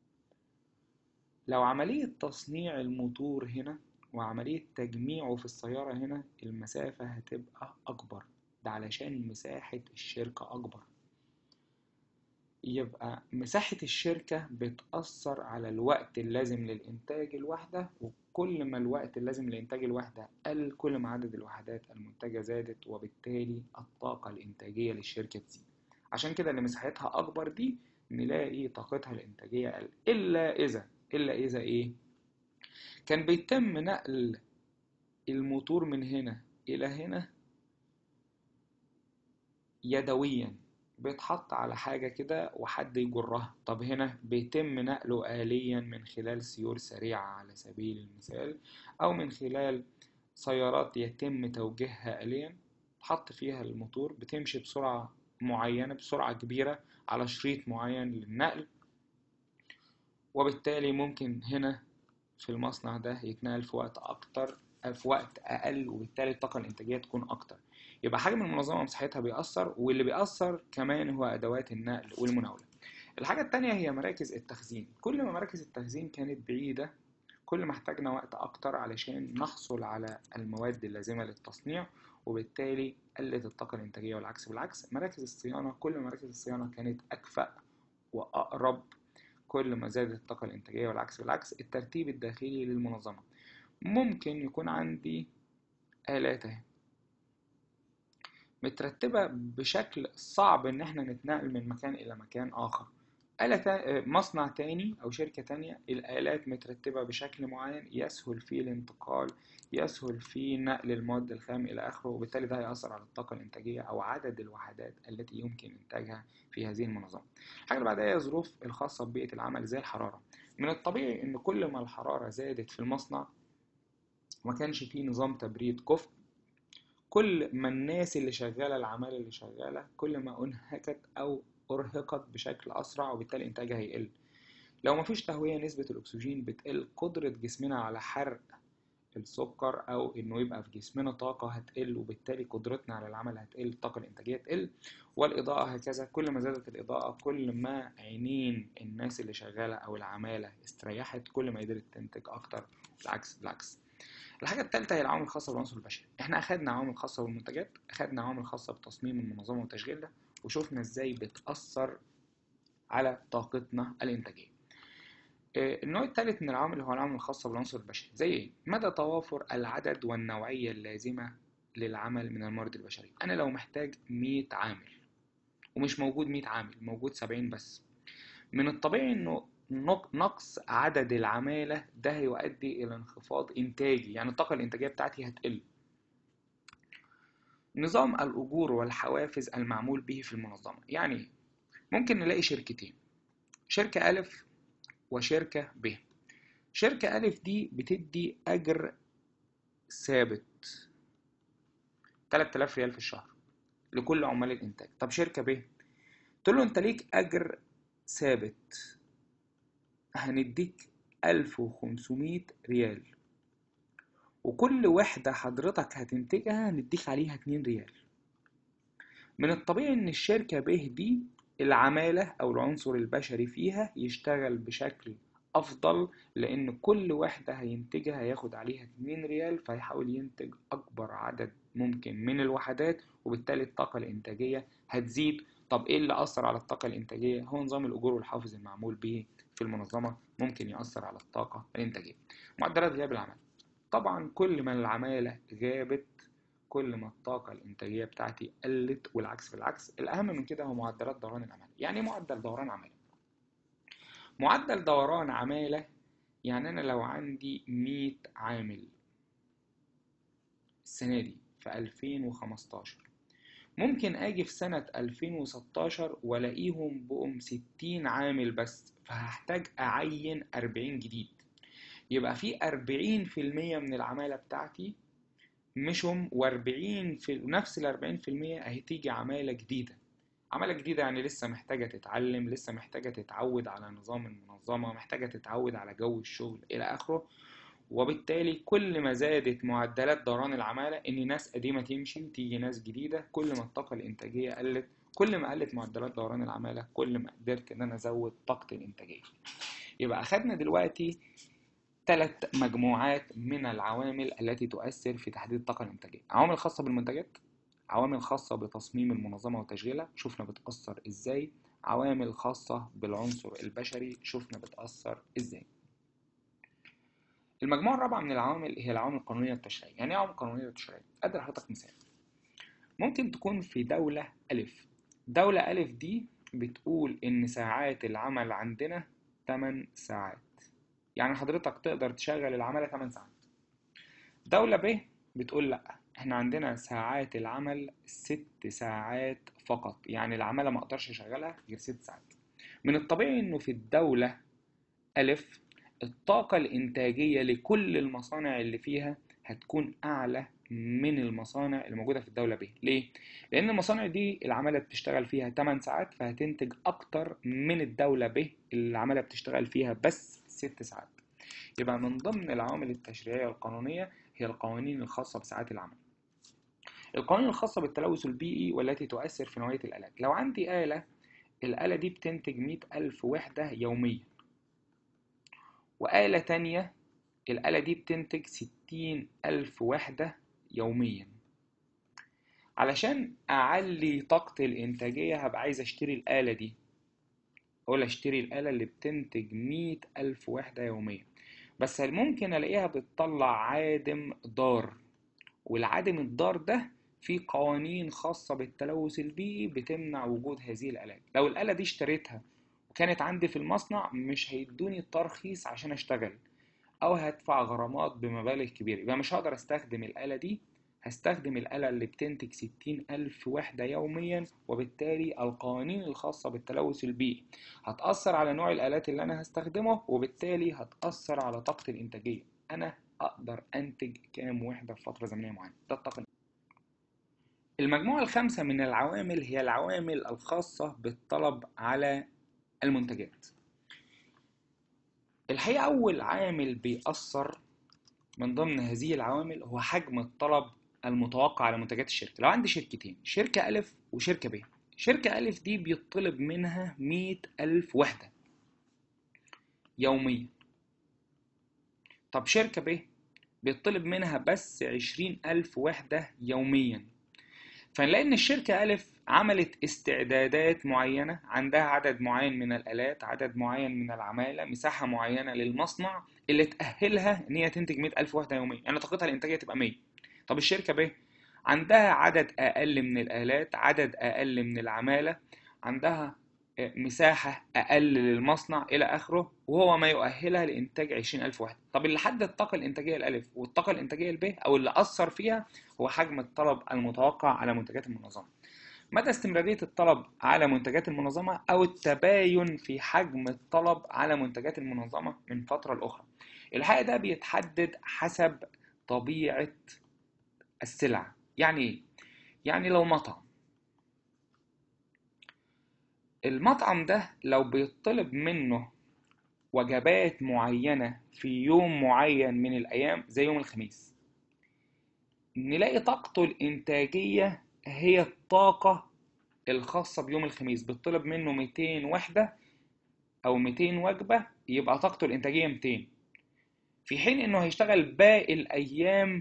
لو عملية تصنيع الموتور هنا وعملية تجميعه في السيارة هنا المسافة هتبقى أكبر ده علشان مساحة الشركة أكبر يبقى مساحة الشركة بتأثر على الوقت اللازم للإنتاج الوحدة وكل ما الوقت اللازم لإنتاج الوحدة قل كل ما عدد الوحدات المنتجة زادت وبالتالي الطاقة الإنتاجية للشركة تزيد عشان كده اللي مساحتها أكبر دي نلاقي طاقتها الإنتاجية أقل إلا إذا إلا إذا إيه كان بيتم نقل الموتور من هنا إلى هنا يدويا بيتحط على حاجة كده وحد يجرها طب هنا بيتم نقله آليا من خلال سيور سريعة على سبيل المثال أو من خلال سيارات يتم توجيهها آليا تحط فيها الموتور بتمشي بسرعة معينة بسرعة كبيرة على شريط معين للنقل وبالتالي ممكن هنا في المصنع ده يتنقل في وقت أكتر في وقت أقل وبالتالي الطاقة الإنتاجية تكون أكتر يبقى حجم المنظمة ومساحتها بيأثر واللي بيأثر كمان هو أدوات النقل والمناولة الحاجة التانية هي مراكز التخزين كل ما مراكز التخزين كانت بعيدة كل ما احتاجنا وقت أكتر علشان نحصل على المواد اللازمة للتصنيع وبالتالي قلت الطاقة الإنتاجية والعكس بالعكس مراكز الصيانة كل ما مراكز الصيانة كانت أكفأ وأقرب كل ما زادت الطاقة الإنتاجية والعكس بالعكس الترتيب الداخلي للمنظمة ممكن يكون عندي آلات اهي مترتبة بشكل صعب إن احنا نتنقل من مكان إلى مكان آخر آلة تا... مصنع تاني أو شركة تانية الآلات مترتبة بشكل معين يسهل فيه الانتقال يسهل فيه نقل المواد الخام إلى آخره وبالتالي ده هيأثر على الطاقة الإنتاجية أو عدد الوحدات التي يمكن إنتاجها في هذه المنظمة. الحاجة اللي بعدها هي الظروف الخاصة ببيئة العمل زي الحرارة. من الطبيعي إن كل ما الحرارة زادت في المصنع وما كانش فيه نظام تبريد كفء كل ما الناس اللي شغالة العمالة اللي شغالة كل ما أنهكت أو أرهقت بشكل أسرع وبالتالي إنتاجها هيقل لو مفيش تهوية نسبة الأكسجين بتقل قدرة جسمنا على حرق السكر أو إنه يبقى في جسمنا طاقة هتقل وبالتالي قدرتنا على العمل هتقل الطاقة الإنتاجية تقل والإضاءة هكذا كل ما زادت الإضاءة كل ما عينين الناس اللي شغالة أو العمالة استريحت كل ما قدرت تنتج أكتر بالعكس بالعكس الحاجة الثالثة هي العوامل الخاصة بالعنصر البشري احنا أخدنا عوامل خاصة بالمنتجات أخدنا عوامل خاصة بتصميم المنظمة وتشغيلها وشوفنا ازاي بتأثر على طاقتنا الإنتاجية النوع الثالث من العوامل هو العوامل الخاصة بالعنصر البشري زي ايه؟ مدى توافر العدد والنوعية اللازمة للعمل من الموارد البشرية أنا لو محتاج 100 عامل ومش موجود 100 عامل موجود 70 بس من الطبيعي انه نقص عدد العمالة ده هيؤدي إلى انخفاض إنتاجي يعني الطاقة الإنتاجية بتاعتي هتقل نظام الأجور والحوافز المعمول به في المنظمة يعني ممكن نلاقي شركتين شركة ألف وشركة ب شركة ألف دي بتدي أجر ثابت 3000 ريال في الشهر لكل عمال الإنتاج طب شركة ب تقول له أنت ليك أجر ثابت هنديك 1500 ريال وكل وحدة حضرتك هتنتجها هنديك عليها 2 ريال من الطبيعي ان الشركة ب دي العمالة او العنصر البشري فيها يشتغل بشكل افضل لان كل وحدة هينتجها هياخد عليها 2 ريال فيحاول ينتج اكبر عدد ممكن من الوحدات وبالتالي الطاقة الانتاجية هتزيد طب ايه اللي اثر على الطاقة الانتاجية هو نظام الاجور والحافز المعمول به في المنظمة ممكن يأثر على الطاقة الانتاجية معدلات غياب العمل طبعا كل ما العمالة غابت كل ما الطاقة الإنتاجية بتاعتي قلت والعكس بالعكس الأهم من كده هو معدلات دوران العمالة يعني إيه معدل دوران عمالة معدل دوران عمالة يعني أنا لو عندي 100 عامل السنة دي في 2015 ممكن أجي في سنة 2016 وألاقيهم بقوا 60 عامل بس فهحتاج أعين 40 جديد يبقى في 40% من العمالة بتاعتي مشهم و40 في نفس ال 40% هتيجي عمالة جديدة عمالة جديدة يعني لسه محتاجة تتعلم لسه محتاجة تتعود على نظام المنظمة محتاجة تتعود على جو الشغل إلى آخره وبالتالي كل ما زادت معدلات دوران العمالة إن ناس قديمة تمشي وتيجي ناس جديدة كل ما الطاقة الإنتاجية قلت كل ما قلت معدلات دوران العمالة كل ما قدرت إن أنا أزود طاقتي الإنتاجية يبقى أخدنا دلوقتي ثلاث مجموعات من العوامل التي تؤثر في تحديد الطاقة الإنتاجية عوامل خاصة بالمنتجات عوامل خاصة بتصميم المنظمة وتشغيلها شفنا بتأثر إزاي عوامل خاصة بالعنصر البشري شفنا بتأثر إزاي المجموعة الرابعة من العوامل هي العوامل القانونية التشريعية يعني ايه عوامل قانونية التشريعية؟ أدي لحضرتك مثال ممكن تكون في دولة ألف دولة ألف دي بتقول إن ساعات العمل عندنا 8 ساعات يعني حضرتك تقدر تشغل العمالة 8 ساعات دولة ب بتقول لأ احنا عندنا ساعات العمل ست ساعات فقط يعني العمالة ما اقدرش اشغلها غير ست ساعات من الطبيعي انه في الدولة ألف الطاقة الإنتاجية لكل المصانع اللي فيها هتكون أعلى من المصانع اللي موجودة في الدولة ب ليه؟ لأن المصانع دي العمالة بتشتغل فيها 8 ساعات فهتنتج أكتر من الدولة ب اللي العمالة بتشتغل فيها بس 6 ساعات يبقى من ضمن العوامل التشريعية القانونية هي القوانين الخاصة بساعات العمل القوانين الخاصة بالتلوث البيئي والتي تؤثر في نوعية الآلات لو عندي آلة الآلة دي بتنتج مئة ألف وحدة يوميا وآلة تانية الآلة دي بتنتج ستين ألف وحدة يوميا علشان أعلي طاقتي الإنتاجية هبقى عايز أشتري الآلة دي أقول أشتري الآلة اللي بتنتج مئة ألف وحدة يوميا بس هل ممكن ألاقيها بتطلع عادم ضار والعادم الضار ده في قوانين خاصة بالتلوث البيئي بتمنع وجود هذه الآلات لو الآلة دي اشتريتها وكانت عندي في المصنع مش هيدوني الترخيص عشان اشتغل او هدفع غرامات بمبالغ كبيرة يبقى مش هقدر استخدم الآلة دي هستخدم الآلة اللي بتنتج ستين ألف وحدة يوميا وبالتالي القوانين الخاصة بالتلوث البيئي هتأثر على نوع الآلات اللي أنا هستخدمه وبالتالي هتأثر على طاقتي الإنتاجية أنا أقدر أنتج كام وحدة في فترة زمنية معينة ده الطاقة المجموعة الخامسة من العوامل هي العوامل الخاصة بالطلب على المنتجات الحقيقة أول عامل بيأثر من ضمن هذه العوامل هو حجم الطلب المتوقع على منتجات الشركة لو عندي شركتين شركة ألف وشركة ب شركة ألف دي بيطلب منها مية ألف وحدة يوميا طب شركة ب بيطلب منها بس عشرين ألف وحدة يوميا فنلاقي إن الشركة ألف عملت استعدادات معينة عندها عدد معين من الآلات عدد معين من العمالة مساحة معينة للمصنع اللي تأهلها إن هي تنتج مئة ألف وحدة يوميا يعني طاقتها الإنتاجية تبقى مية طب الشركة ب عندها عدد أقل من الآلات عدد أقل من العمالة عندها مساحة أقل للمصنع إلى آخره وهو ما يؤهلها لإنتاج عشرين ألف وحدة طب اللي حدد الطاقة الإنتاجية الألف والطاقة الإنتاجية الب أو اللي أثر فيها هو حجم الطلب المتوقع على منتجات المنظمة مدى استمرارية الطلب على منتجات المنظمة أو التباين في حجم الطلب على منتجات المنظمة من فترة لأخرى الحقيقة ده بيتحدد حسب طبيعة السلعة يعني إيه؟ يعني لو مطعم المطعم ده لو بيطلب منه وجبات معينة في يوم معين من الأيام زي يوم الخميس نلاقي طاقته الإنتاجية هي الطاقة الخاصة بيوم الخميس بيطلب منه 200 وحدة أو 200 وجبة يبقى طاقته الإنتاجية 200 في حين إنه هيشتغل باقي الأيام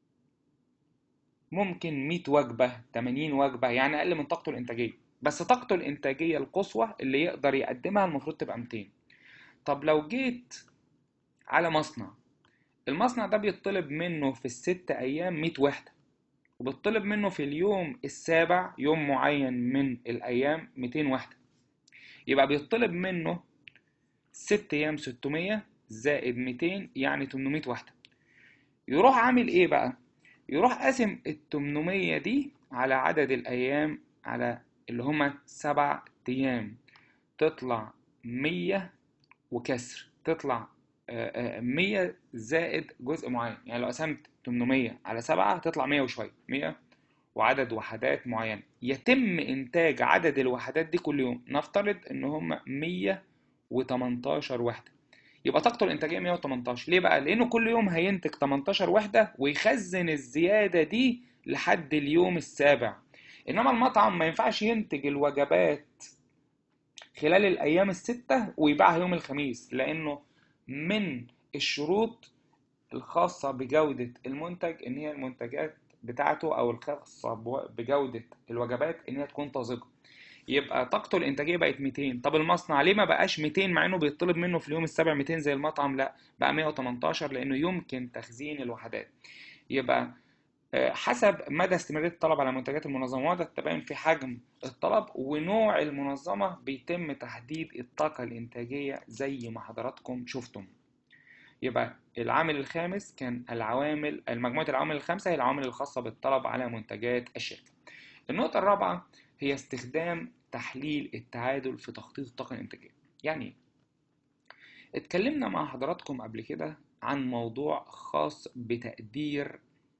ممكن 100 وجبة 80 وجبة يعني أقل من طاقته الإنتاجية بس طاقته الإنتاجية القصوى اللي يقدر يقدمها المفروض تبقى 200 طب لو جيت على مصنع المصنع ده بيطلب منه في الست أيام 100 وحدة وبيطلب منه في اليوم السابع يوم معين من الأيام 200 وحدة يبقى بيطلب منه ست أيام 600 زائد 200 يعني 800 وحدة يروح عامل إيه بقى؟ يروح قاسم ال 800 دي على عدد الأيام على اللي هما سبع أيام تطلع 100 وكسر تطلع 100 زائد جزء معين يعني لو قسمت 800 على 7 تطلع 100 وشوية 100 وعدد وحدات معين يتم إنتاج عدد الوحدات دي كل يوم نفترض إن هم 118 وحدة يبقى طاقته الإنتاجية 118 ليه بقى؟ لأنه كل يوم هينتج 18 وحدة ويخزن الزيادة دي لحد اليوم السابع إنما المطعم ما ينفعش ينتج الوجبات خلال الأيام الستة ويبيعها يوم الخميس لأنه من الشروط الخاصة بجودة المنتج إن هي المنتجات بتاعته أو الخاصة بجودة الوجبات إن هي تكون طازجة يبقى طاقته الإنتاجية بقت 200 طب المصنع ليه ما بقاش 200 مع إنه بيطلب منه في اليوم السابع 200 زي المطعم لا بقى 118 لأنه يمكن تخزين الوحدات يبقى حسب مدى استمرارية الطلب على منتجات المنظمة ومدى التباين في حجم الطلب ونوع المنظمة بيتم تحديد الطاقة الإنتاجية زي ما حضراتكم شفتم يبقى العامل الخامس كان العوامل المجموعة العوامل الخمسة هي العوامل الخاصة بالطلب على منتجات الشركة النقطة الرابعة هي استخدام تحليل التعادل في تخطيط الطاقة الإنتاجية يعني إيه؟ اتكلمنا مع حضراتكم قبل كده عن موضوع خاص بتقدير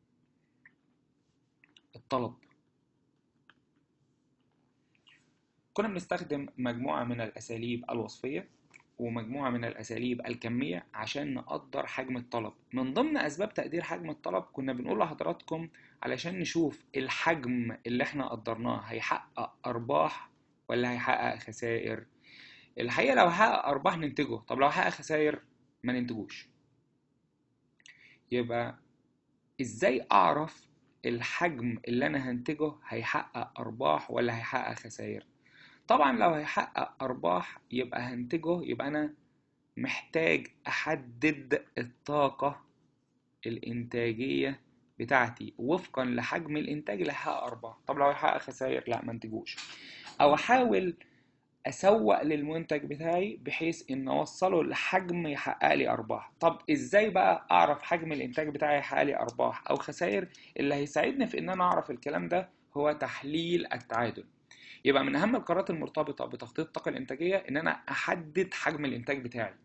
الطلب كنا بنستخدم مجموعة من الأساليب الوصفية ومجموعة من الأساليب الكمية عشان نقدر حجم الطلب من ضمن أسباب تقدير حجم الطلب كنا بنقول لحضراتكم علشان نشوف الحجم اللي احنا قدرناه هيحقق أرباح ولا هيحقق خسائر الحقيقة لو حقق أرباح ننتجه طب لو حقق خسائر ما ننتجوش يبقى ازاي أعرف الحجم اللي أنا هنتجه هيحقق أرباح ولا هيحقق خسائر طبعا لو هيحقق أرباح يبقى هنتجه يبقى أنا محتاج أحدد الطاقة الإنتاجية بتاعتي وفقا لحجم الإنتاج اللي هيحقق أرباح طب لو هيحقق خسائر لا ما انتجوش أو أحاول أسوق للمنتج بتاعي بحيث إن أوصله لحجم يحقق لي أرباح طب إزاي بقى أعرف حجم الإنتاج بتاعي يحقق لي أرباح أو خسائر اللي هيساعدني في إن أنا أعرف الكلام ده هو تحليل التعادل يبقى من اهم القرارات المرتبطه بتخطيط الطاقه الانتاجيه ان انا احدد حجم الانتاج بتاعي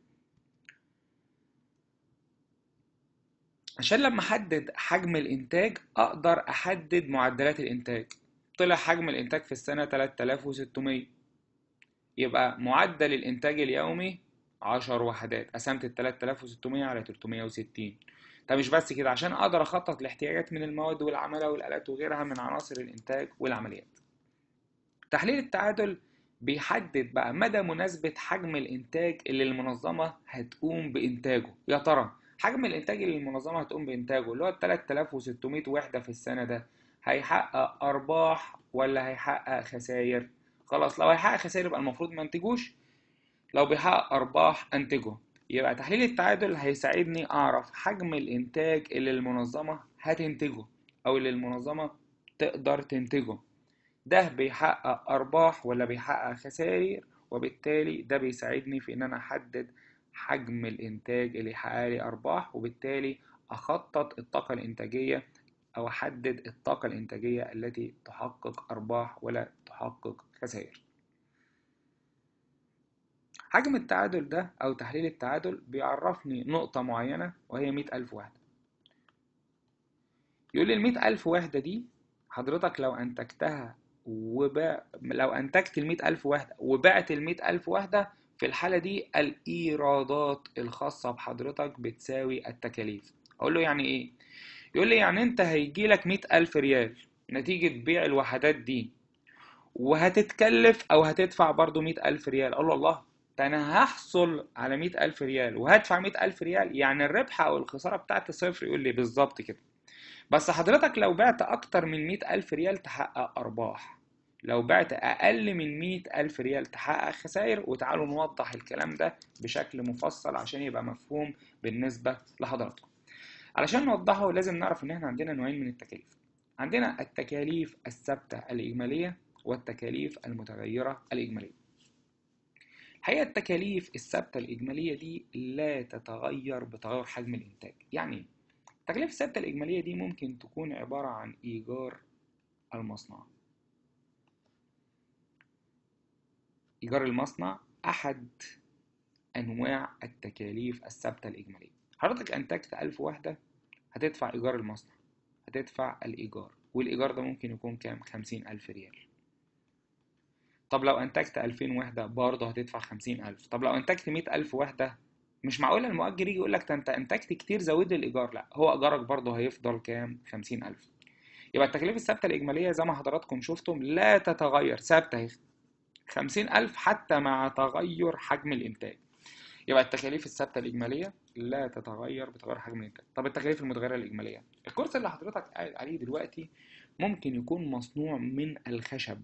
عشان لما احدد حجم الانتاج اقدر احدد معدلات الانتاج طلع حجم الانتاج في السنه 3600 يبقى معدل الانتاج اليومي 10 وحدات قسمت ال 3600 على 360 طب مش بس كده عشان اقدر اخطط لاحتياجات من المواد والعماله والالات وغيرها من عناصر الانتاج والعمليات تحليل التعادل بيحدد بقى مدى مناسبة حجم الإنتاج اللي المنظمة هتقوم بإنتاجه يا ترى حجم الإنتاج اللي المنظمة هتقوم بإنتاجه اللي هو 3600 وحدة في السنة ده هيحقق أرباح ولا هيحقق خسائر خلاص لو هيحقق خسائر يبقى المفروض ما انتجوش لو بيحقق أرباح أنتجه يبقى تحليل التعادل هيساعدني أعرف حجم الإنتاج اللي المنظمة هتنتجه أو اللي المنظمة تقدر تنتجه ده بيحقق أرباح ولا بيحقق خسائر وبالتالي ده بيساعدني في إن أنا أحدد حجم الإنتاج اللي يحقق لي أرباح وبالتالي أخطط الطاقة الإنتاجية أو أحدد الطاقة الإنتاجية التي تحقق أرباح ولا تحقق خسائر حجم التعادل ده أو تحليل التعادل بيعرفني نقطة معينة وهي مئة ألف وحدة يقول لي المئة ألف وحدة دي حضرتك لو أنتجتها وباع لو أنتجت المئة ألف وحدة وبعت المئة ألف وحدة في الحالة دي الإيرادات الخاصة بحضرتك بتساوي التكاليف أقول له يعني إيه؟ يقول لي يعني أنت هيجيلك مئة ألف ريال نتيجة بيع الوحدات دي وهتتكلف أو هتدفع برضو مئة ألف ريال أقول له الله ده أنا هحصل على مئة ألف ريال وهدفع مئة ألف ريال يعني الربح أو الخسارة بتاعتي صفر يقول لي بالظبط كده بس حضرتك لو بعت أكتر من مئة ألف ريال تحقق أرباح لو بعت أقل من مئة ألف ريال تحقق خسائر وتعالوا نوضح الكلام ده بشكل مفصل عشان يبقى مفهوم بالنسبة لحضراتكم علشان نوضحه لازم نعرف إن إحنا عندنا نوعين من التكاليف عندنا التكاليف الثابتة الإجمالية والتكاليف المتغيرة الإجمالية الحقيقة التكاليف الثابتة الإجمالية دي لا تتغير بتغير حجم الإنتاج يعني إيه؟ التكاليف الثابتة الإجمالية دي ممكن تكون عبارة عن إيجار المصنع إيجار المصنع أحد أنواع التكاليف الثابتة الإجمالية حضرتك أنتجت ألف وحدة هتدفع إيجار المصنع هتدفع الإيجار والإيجار ده ممكن يكون كام؟ خمسين ألف ريال طب لو أنتجت ألفين وحدة برضه هتدفع خمسين ألف طب لو أنتجت مية ألف وحدة مش معقول المؤجر يجي يقول لك ده أنت أنتجت كتير زود لي الإيجار لا هو إيجارك برضه هيفضل كام؟ خمسين ألف يبقى التكاليف الثابتة الإجمالية زي ما حضراتكم شفتم لا تتغير ثابتة اهي خمسين ألف حتى مع تغير حجم الإنتاج يبقى التكاليف الثابتة الإجمالية لا تتغير بتغير حجم الإنتاج طب التكاليف المتغيرة الإجمالية الكرسي اللي حضرتك قاعد عليه دلوقتي ممكن يكون مصنوع من الخشب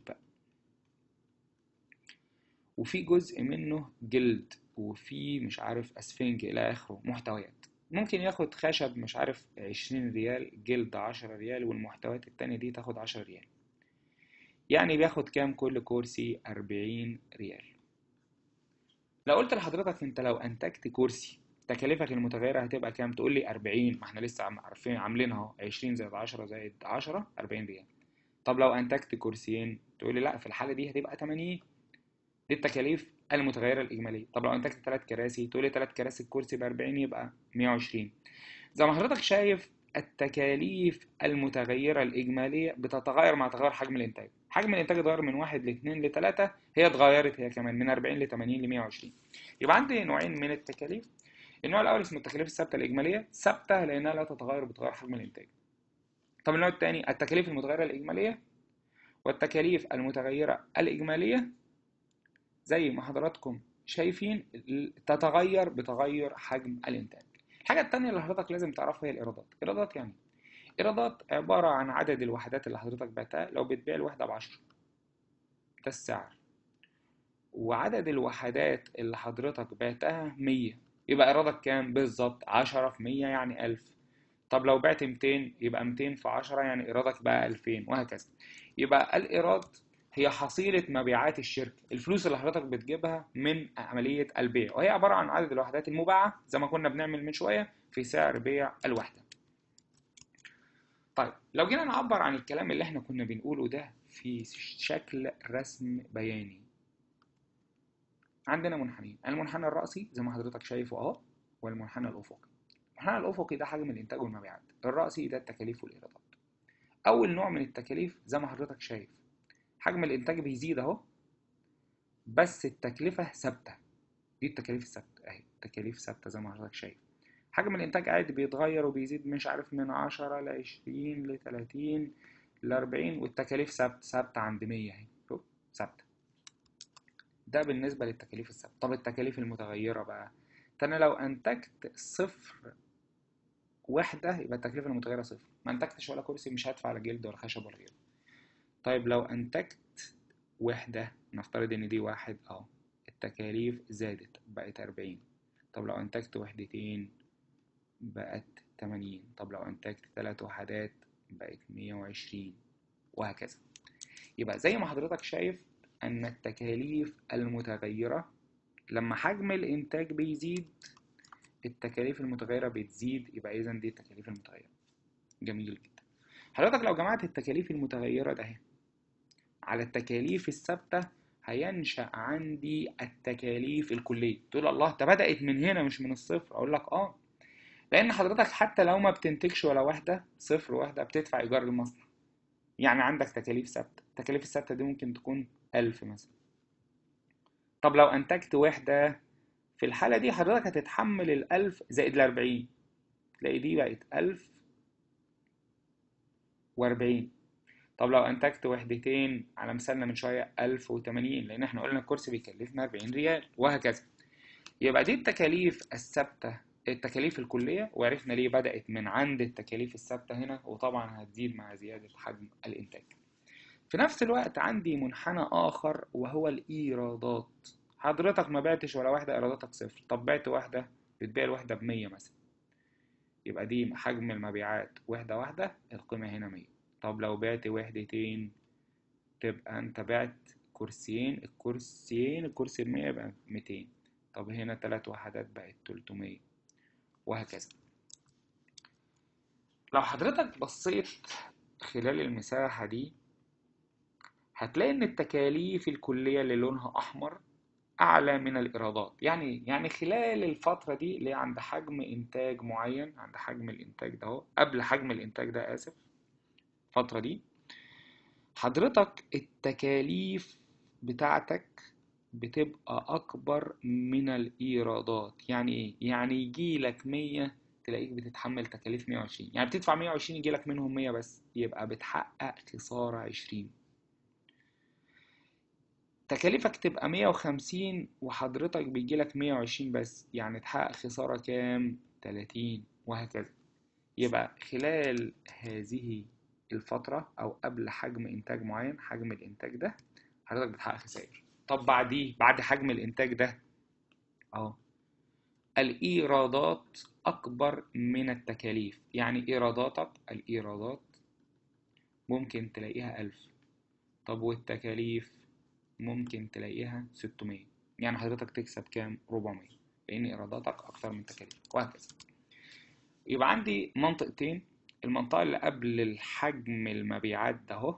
وفي جزء منه جلد وفي مش عارف أسفنج إلى آخره محتويات ممكن ياخد خشب مش عارف عشرين ريال جلد عشرة ريال والمحتويات التانية دي تاخد عشرة ريال يعني بياخد كام كل كرسي أربعين ريال لو قلت لحضرتك انت لو انتجت كرسي تكاليفك المتغيرة هتبقى كام تقول لي 40 ما احنا لسه عارفين عاملينها اهو 20 زائد 10 زائد 10 40 ريال طب لو انتجت كرسيين تقول لي لا في الحالة دي هتبقى 80 دي التكاليف المتغيرة الإجمالية طب لو أنتجت تلات كراسي تقولي تلات كراسي الكرسي بأربعين يبقى مية وعشرين زي ما حضرتك شايف التكاليف المتغيرة الإجمالية بتتغير مع تغير حجم الإنتاج حجم الإنتاج اتغير من واحد لاتنين لتلاتة هي اتغيرت هي كمان من أربعين لتمانين لمية وعشرين يبقى عندي نوعين من التكاليف النوع الأول اسمه التكاليف الثابتة الإجمالية ثابتة لأنها لا تتغير بتغير حجم الإنتاج طب النوع الثاني التكاليف المتغيرة الإجمالية والتكاليف المتغيرة الإجمالية زي ما حضراتكم شايفين تتغير بتغير حجم الإنتاج الحاجة التانية اللي حضرتك لازم تعرفها هي الإيرادات إيرادات يعني إيرادات عبارة عن عدد الوحدات اللي حضرتك بعتها لو بتبيع الوحدة بعشرة ده السعر وعدد الوحدات اللي حضرتك بعتها مية يبقى إيرادك كام بالظبط عشرة في مية يعني ألف طب لو بعت ميتين يبقى ميتين في عشرة يعني إيرادك بقى ألفين وهكذا يبقى الإيراد هي حصيلة مبيعات الشركة الفلوس اللي حضرتك بتجيبها من عملية البيع وهي عبارة عن عدد الوحدات المباعة زي ما كنا بنعمل من شوية في سعر بيع الوحدة طيب لو جينا نعبر عن الكلام اللي احنا كنا بنقوله ده في شكل رسم بياني عندنا منحنين المنحنى الرأسي زي ما حضرتك شايفه اهو والمنحنى الأفقي المنحنى الأفقي ده حجم الإنتاج والمبيعات الرأسي ده التكاليف والإيرادات أول نوع من التكاليف زي ما حضرتك شايف حجم الانتاج بيزيد اهو بس التكلفه ثابته دي التكاليف الثابته اهي تكاليف ثابته زي ما حضرتك شايف حجم الانتاج عادي بيتغير وبيزيد مش عارف من عشرة لعشرين لتلاتين لأربعين والتكاليف ثابته ثابته عند مية اهي شوف ثابته ده بالنسبة للتكاليف الثابتة طب التكاليف المتغيرة بقى أنا لو أنتجت صفر وحدة يبقى التكلفة المتغيرة صفر ما أنتجتش ولا كرسي مش هدفع لا جلد ولا خشب ولا غيره طيب لو أنتجت وحدة نفترض إن دي واحد أهو التكاليف زادت بقت أربعين طب لو أنتجت وحدتين بقت تمانين طب لو أنتجت تلات وحدات بقت مية وعشرين وهكذا يبقى زي ما حضرتك شايف أن التكاليف المتغيرة لما حجم الإنتاج بيزيد التكاليف المتغيرة بتزيد يبقى إذا دي التكاليف المتغيرة جميل جدا حضرتك لو جمعت التكاليف المتغيرة ده اهي على التكاليف الثابتة هينشأ عندي التكاليف الكلية تقول الله ده بدأت من هنا مش من الصفر أقول لك آه لأن حضرتك حتى لو ما بتنتجش ولا واحدة صفر واحدة بتدفع إيجار المصنع يعني عندك تكاليف ثابتة التكاليف الثابتة دي ممكن تكون ألف مثلا طب لو أنتجت وحدة في الحالة دي حضرتك هتتحمل الألف زائد الأربعين تلاقي دي بقت ألف وأربعين طب لو أنتجت وحدتين على مثالنا من شوية ألف وتمانين لأن احنا قلنا الكورس بيكلفنا أربعين ريال وهكذا يبقى دي التكاليف الثابتة التكاليف الكلية وعرفنا ليه بدأت من عند التكاليف الثابتة هنا وطبعا هتزيد مع زيادة حجم الإنتاج في نفس الوقت عندي منحنى آخر وهو الإيرادات حضرتك ما بعتش ولا واحدة إيراداتك صفر طب بعت واحدة بتبيع الواحدة بمية مثلا يبقى دي حجم المبيعات وحدة واحدة القيمة هنا مية طب لو بعت وحدتين تبقى انت بعت كرسيين الكرسيين الكرسي بمية يبقى ميتين طب هنا تلات وحدات بقت تلتمية وهكذا لو حضرتك بصيت خلال المساحة دي هتلاقي ان التكاليف الكلية اللي لونها احمر اعلى من الايرادات يعني يعني خلال الفترة دي اللي عند حجم انتاج معين عند حجم الانتاج ده اهو قبل حجم الانتاج ده اسف الفترة دي حضرتك التكاليف بتاعتك بتبقى أكبر من الإيرادات يعني إيه؟ يعني يجيلك مية تلاقيك بتتحمل تكاليف مية وعشرين يعني بتدفع مية وعشرين يجيلك منهم مية بس يبقى بتحقق خسارة عشرين تكاليفك تبقى مية وخمسين وحضرتك بيجيلك مية وعشرين بس يعني تحقق خسارة كام؟ تلاتين وهكذا يبقى خلال هذه الفترة أو قبل حجم إنتاج معين حجم الإنتاج ده حضرتك بتحقق خسائر طب بعديه بعد حجم الإنتاج ده أهو الإيرادات أكبر من التكاليف يعني إيراداتك الإيرادات ممكن تلاقيها ألف طب والتكاليف ممكن تلاقيها ستمية يعني حضرتك تكسب كام ربعمية لأن إيراداتك أكتر من التكاليف وهكذا يبقى عندي منطقتين المنطقة اللي قبل الحجم المبيعات ده اهو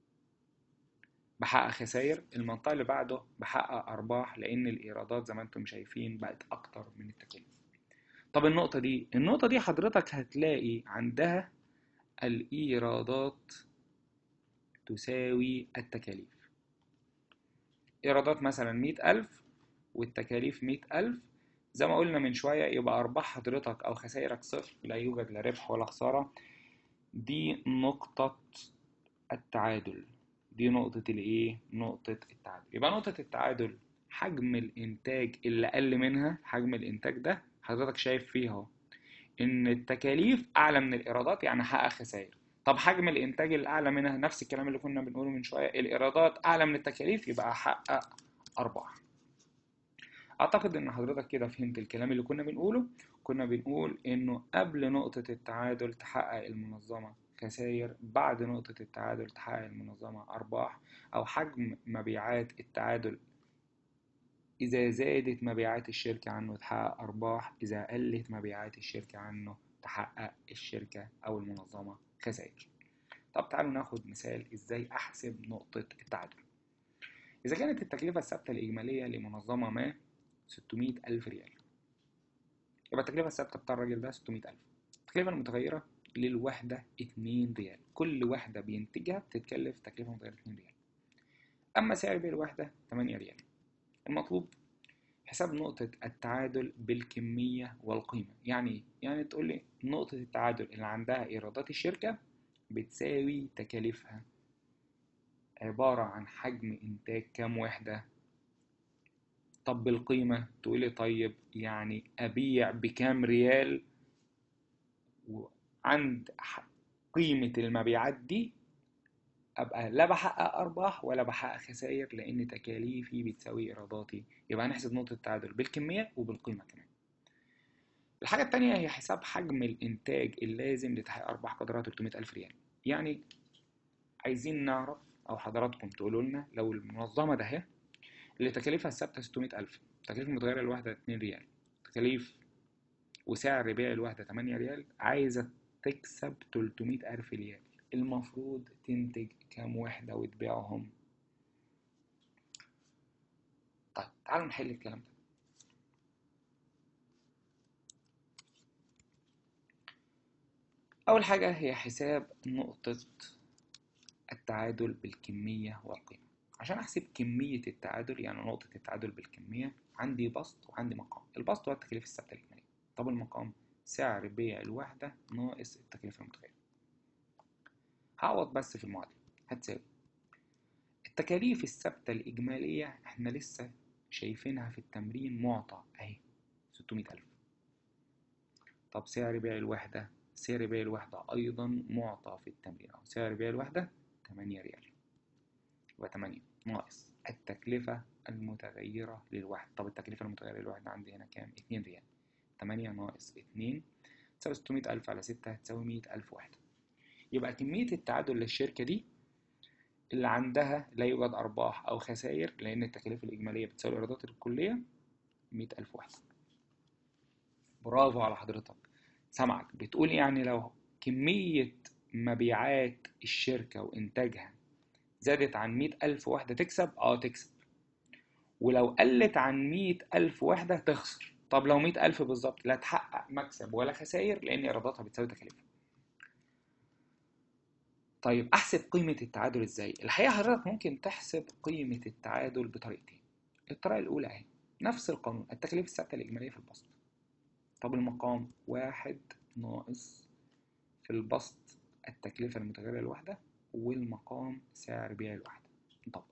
بحقق خسائر المنطقة اللي بعده بحقق أرباح لأن الإيرادات زي ما انتم شايفين بقت أكتر من التكاليف طب النقطة دي النقطة دي حضرتك هتلاقي عندها الإيرادات تساوي التكاليف إيرادات مثلا مية ألف والتكاليف مية ألف زي ما قلنا من شوية يبقى أرباح حضرتك أو خسائرك صفر لا يوجد لا ربح ولا خسارة دي نقطة التعادل دي نقطة الإيه؟ نقطة التعادل يبقى نقطة التعادل حجم الإنتاج اللي أقل منها حجم الإنتاج ده حضرتك شايف فيها إن التكاليف أعلى من الإيرادات يعني حقق خسائر طب حجم الإنتاج اللي أعلى منها نفس الكلام اللي كنا بنقوله من شوية الإيرادات أعلى من التكاليف يبقى أحقق أرباح اعتقد ان حضرتك كده فهمت الكلام اللي كنا بنقوله كنا بنقول انه قبل نقطة التعادل تحقق المنظمة خسائر بعد نقطة التعادل تحقق المنظمة ارباح او حجم مبيعات التعادل اذا زادت مبيعات الشركة عنه تحقق ارباح اذا قلت مبيعات الشركة عنه تحقق الشركة او المنظمة خسائر طب تعالوا ناخد مثال ازاي احسب نقطة التعادل إذا كانت التكلفة الثابتة الإجمالية لمنظمة ما 600 ألف ريال يبقى التكلفة الثابتة بتاع الراجل ده 600 ألف التكلفة المتغيرة للوحدة 2 ريال كل وحدة بينتجها بتتكلف تكلفة متغيرة 2 ريال أما سعر بيع الوحدة 8 ريال المطلوب حساب نقطة التعادل بالكمية والقيمة يعني يعني تقول لي نقطة التعادل اللي عندها إيرادات الشركة بتساوي تكاليفها عبارة عن حجم إنتاج كام وحدة طب بالقيمة تقولي طيب يعني أبيع بكام ريال وعند قيمة المبيعات دي أبقى لا بحقق أرباح ولا بحقق خسائر لأن تكاليفي بتساوي إيراداتي يبقى هنحسب نقطة التعادل بالكمية وبالقيمة كمان الحاجة التانية هي حساب حجم الإنتاج اللازم لتحقيق أرباح قدرها 300 ألف ريال يعني عايزين نعرف أو حضراتكم تقولوا لنا لو المنظمة ده هي اللي تكاليفها الثابتة 600 ألف تكاليف متغيرة الواحدة 2 ريال تكاليف وسعر بيع الواحدة 8 ريال عايزة تكسب 300 ألف ريال المفروض تنتج كام وحدة وتبيعهم طيب تعالوا نحل الكلام ده أول حاجة هي حساب نقطة التعادل بالكمية والقيمة عشان أحسب كمية التعادل يعني نقطة التعادل بالكمية عندي بسط وعندي مقام البسط هو التكاليف الثابتة الإجمالية طب المقام سعر بيع الوحدة ناقص التكلفة المتغيرة هعوض بس في المعادلة هتساوي التكاليف الثابتة الإجمالية احنا لسه شايفينها في التمرين معطى أهي 600 ألف طب سعر بيع الوحدة سعر بيع الوحدة أيضا معطى في التمرين أو سعر بيع الوحدة 8 ريال يبقى 8 ناقص التكلفة المتغيرة للوحدة طب التكلفة المتغيرة للوحدة عندي هنا كام؟ 2 ريال 8 ناقص 2 تساوي 600 ألف على 6 هتساوي 100 ألف وحدة يبقى كمية التعادل للشركة دي اللي عندها لا يوجد أرباح أو خسائر لأن التكاليف الإجمالية بتساوي الإيرادات الكلية 100 ألف وحدة برافو على حضرتك سامعك بتقول يعني لو كمية مبيعات الشركة وإنتاجها زادت عن مئة ألف وحدة تكسب؟ اه تكسب ولو قلت عن مئة ألف وحدة تخسر طب لو مئة ألف بالظبط لا تحقق مكسب ولا خسائر لأن إيراداتها بتساوي تكاليفها طيب أحسب قيمة التعادل إزاي؟ الحقيقة حضرتك ممكن تحسب قيمة التعادل بطريقتين الطريقة الأولى أهي نفس القانون التكاليف الثابتة الإجمالية في البسط طب المقام واحد ناقص في البسط التكلفة المتغيرة للوحدة والمقام سعر بيع الوحدة نطبق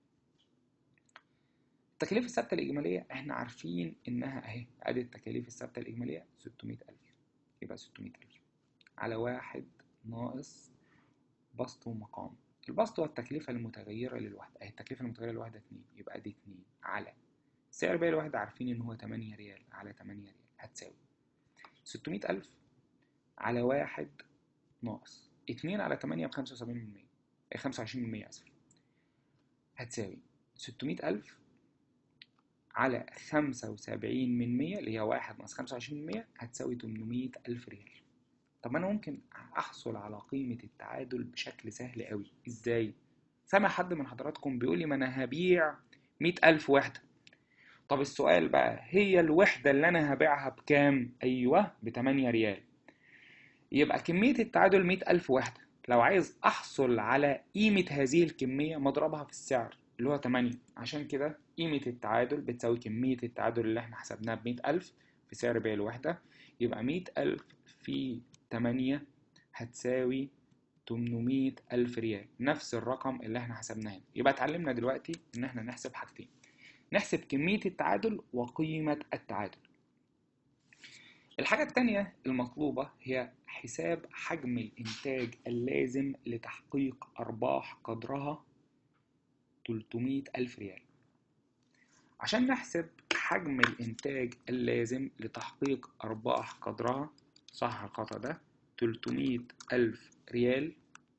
التكاليف الثابتة الإجمالية احنا عارفين إنها أهي أدي التكاليف الثابتة الإجمالية 600 ألف يبقى 600 ألف على واحد ناقص بسط ومقام البسط هو التكلفة المتغيرة للوحدة أهي التكلفة المتغيرة للوحدة 2 يبقى دي 2 على سعر بيع الوحدة عارفين إن هو 8 ريال على 8 ريال هتساوي 600 ألف على واحد ناقص اتنين على تمانية بخمسة وسبعين من مية خمسة وعشرين من مية أسف هتساوي ستمية ألف على خمسة وسبعين من مية اللي هي واحد ناقص خمسة وعشرين من مية هتساوي تمنمية ألف ريال طب أنا ممكن أحصل على قيمة التعادل بشكل سهل أوي إزاي؟ سامع حد من حضراتكم بيقول لي ما أنا هبيع مية ألف وحدة طب السؤال بقى هي الوحدة اللي أنا هبيعها بكام؟ أيوه بتمانية ريال يبقى كمية التعادل مئة ألف وحدة لو عايز أحصل على قيمة هذه الكمية مضربها في السعر اللي هو 8 عشان كده قيمة التعادل بتساوي كمية التعادل اللي احنا حسبناها بمئة ألف في سعر بيع الوحدة يبقى مئة ألف في 8 هتساوي 800 ألف ريال نفس الرقم اللي احنا حسبناه هنا يبقى اتعلمنا دلوقتي ان احنا نحسب حاجتين نحسب كمية التعادل وقيمة التعادل الحاجة التانية المطلوبة هي حساب حجم الإنتاج اللازم لتحقيق أرباح قدرها 300 ألف ريال عشان نحسب حجم الإنتاج اللازم لتحقيق أرباح قدرها صح الخطأ ده 300 ألف ريال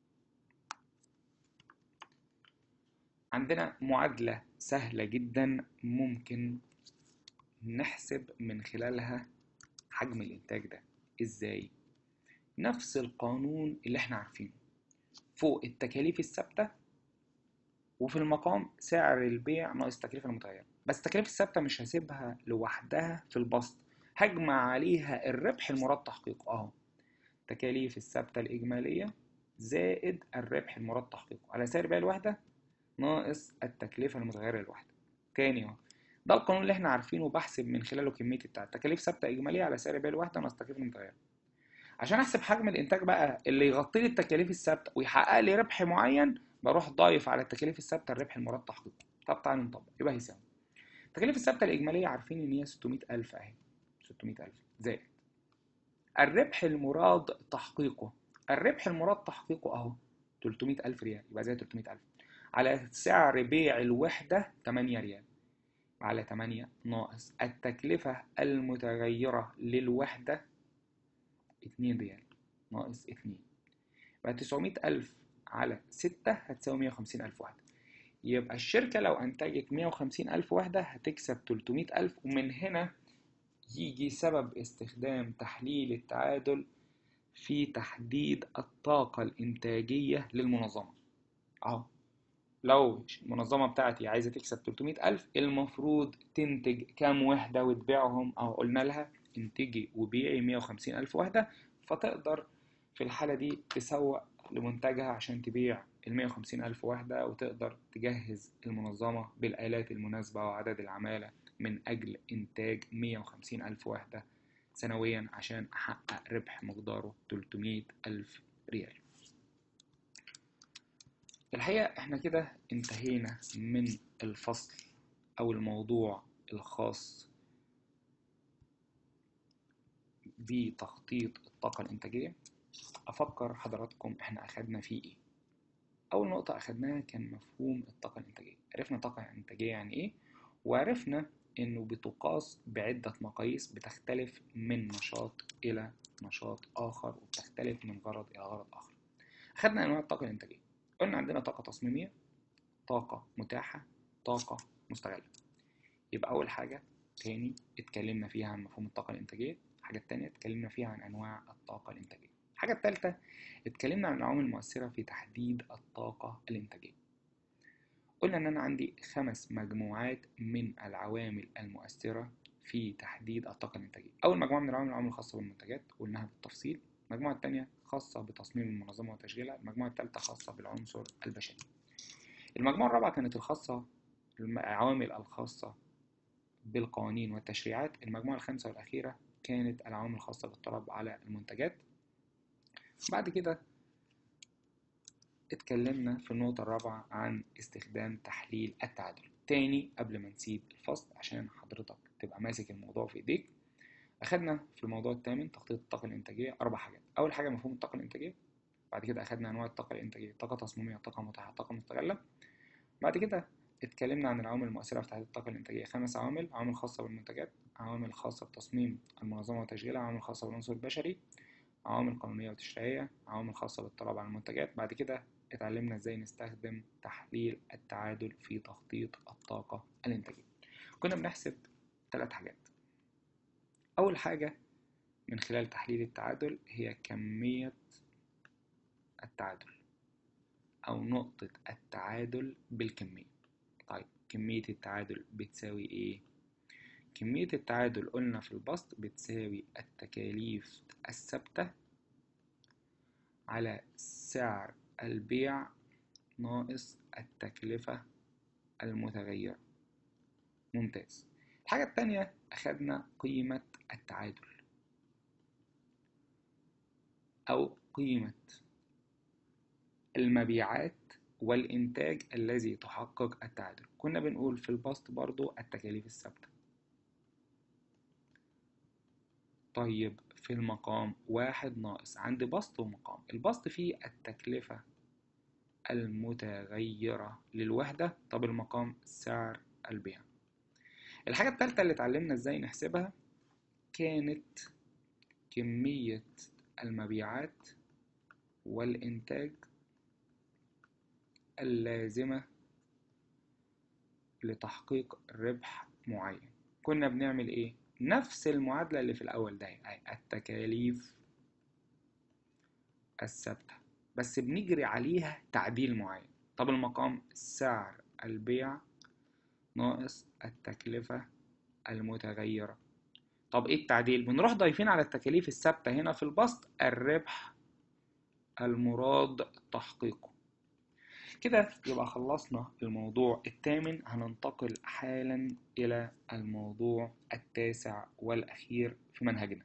عندنا معادلة سهلة جدا ممكن نحسب من خلالها حجم الإنتاج ده إزاي؟ نفس القانون اللي احنا عارفينه فوق التكاليف الثابتة وفي المقام سعر البيع ناقص التكلفة المتغيرة بس التكاليف الثابتة مش هسيبها لوحدها في البسط هجمع عليها الربح المراد تحقيقه اهو التكاليف الثابتة الإجمالية زائد الربح المراد تحقيقه على سعر بيع الوحدة ناقص التكلفة المتغيرة للوحدة تاني اهو ده القانون اللي احنا عارفينه بحسب من خلاله كمية التعب تكاليف ثابتة إجمالية على سعر بيع الوحدة ناقص التكلفة المتغيرة عشان احسب حجم الانتاج بقى اللي يغطي لي التكاليف الثابته ويحقق لي ربح معين بروح ضايف على التكاليف الثابته الربح المراد تحقيقه طب تعالوا نطبق يبقى هيساوي التكاليف الثابته الاجماليه عارفين ان هي 600000 اهي 600000 زائد الربح المراد تحقيقه الربح المراد تحقيقه اهو 300000 ريال يبقى زي 300000 على سعر بيع الوحده 8 ريال على 8 ناقص التكلفة المتغيرة للوحدة 2 ريال ناقص 2 يبقى 900 ألف على 6 هتساوي 150 ألف وحدة يبقى الشركة لو أنتجت 150 ألف وحدة هتكسب 300 ألف ومن هنا يجي سبب استخدام تحليل التعادل في تحديد الطاقة الإنتاجية للمنظمة أهو لو المنظمة بتاعتي عايزة تكسب 300 ألف المفروض تنتج كام وحدة وتبيعهم أو قلنا لها انتجي وبيعي 150 ألف وحدة فتقدر في الحالة دي تسوق لمنتجها عشان تبيع ال 150 ألف وحدة وتقدر تجهز المنظمة بالآلات المناسبة وعدد العمالة من أجل إنتاج 150 ألف وحدة سنويا عشان أحقق ربح مقداره 300 ألف ريال الحقيقة احنا كده انتهينا من الفصل أو الموضوع الخاص بتخطيط الطاقة الإنتاجية أفكر حضراتكم احنا أخدنا فيه إيه أول نقطة أخدناها كان مفهوم الطاقة الإنتاجية عرفنا طاقة إنتاجية يعني إيه وعرفنا إنه بتقاس بعدة مقاييس بتختلف من نشاط إلى نشاط آخر وبتختلف من غرض إلى غرض آخر أخدنا أنواع الطاقة الإنتاجية قلنا عندنا طاقة تصميمية طاقة متاحة طاقة مستغلة يبقى أول حاجة تاني اتكلمنا فيها عن مفهوم الطاقة الإنتاجية الحاجة التانية اتكلمنا فيها عن أنواع الطاقة الإنتاجية الحاجة التالتة اتكلمنا عن العوامل المؤثرة في تحديد الطاقة الإنتاجية قلنا إن أنا عندي خمس مجموعات من العوامل المؤثرة في تحديد الطاقة الإنتاجية أول مجموعة من العوامل العوامل الخاصة بالمنتجات قلناها بالتفصيل المجموعة التانية خاصة بتصميم المنظمة وتشغيلها المجموعة التالتة خاصة بالعنصر البشري المجموعة الرابعة كانت الخاصة العوامل الخاصة بالقوانين والتشريعات المجموعة الخامسة والأخيرة كانت العوامل الخاصة بالطلب على المنتجات بعد كده اتكلمنا في النقطة الرابعة عن استخدام تحليل التعادل تاني قبل ما نسيب الفصل عشان حضرتك تبقى ماسك الموضوع في ايديك أخدنا في الموضوع الثامن تخطيط الطاقة الإنتاجية أربع حاجات أول حاجة مفهوم الطاقة الإنتاجية بعد كده أخدنا أنواع الطاقة الإنتاجية طاقة تصميمية طاقة متاحة طاقة مستغلة بعد كده اتكلمنا عن العوامل المؤثرة في تحديد الطاقة الإنتاجية خمس عوامل عوامل خاصة بالمنتجات عوامل خاصة بتصميم المنظمة وتشغيلها عوامل خاصة بالعنصر البشري عوامل قانونية وتشريعية عوامل خاصة بالطلب على المنتجات بعد كده اتعلمنا ازاي نستخدم تحليل التعادل في تخطيط الطاقة الإنتاجية كنا بنحسب ثلاث حاجات أول حاجة من خلال تحليل التعادل هي كمية التعادل أو نقطة التعادل بالكمية طيب كمية التعادل بتساوي إيه؟ كمية التعادل قلنا في البسط بتساوي التكاليف الثابتة على سعر البيع ناقص التكلفة المتغيرة ممتاز الحاجة التانية أخدنا قيمة التعادل أو قيمة المبيعات والإنتاج الذي تحقق التعادل كنا بنقول في البسط برضو التكاليف الثابتة طيب في المقام واحد ناقص عندي بسط ومقام البسط فيه التكلفة المتغيرة للوحدة طب المقام سعر البيع الحاجة التالتة اللي اتعلمنا ازاي نحسبها كانت كمية المبيعات والإنتاج اللازمة لتحقيق ربح معين كنا بنعمل ايه نفس المعادلة اللي في الأول ده أي التكاليف الثابتة بس بنجري عليها تعديل معين طب المقام سعر البيع ناقص التكلفة المتغيرة طب ايه التعديل بنروح ضايفين على التكاليف الثابتة هنا في البسط الربح المراد تحقيقه كده يبقى خلصنا الموضوع الثامن هننتقل حالا إلى الموضوع التاسع والأخير في منهجنا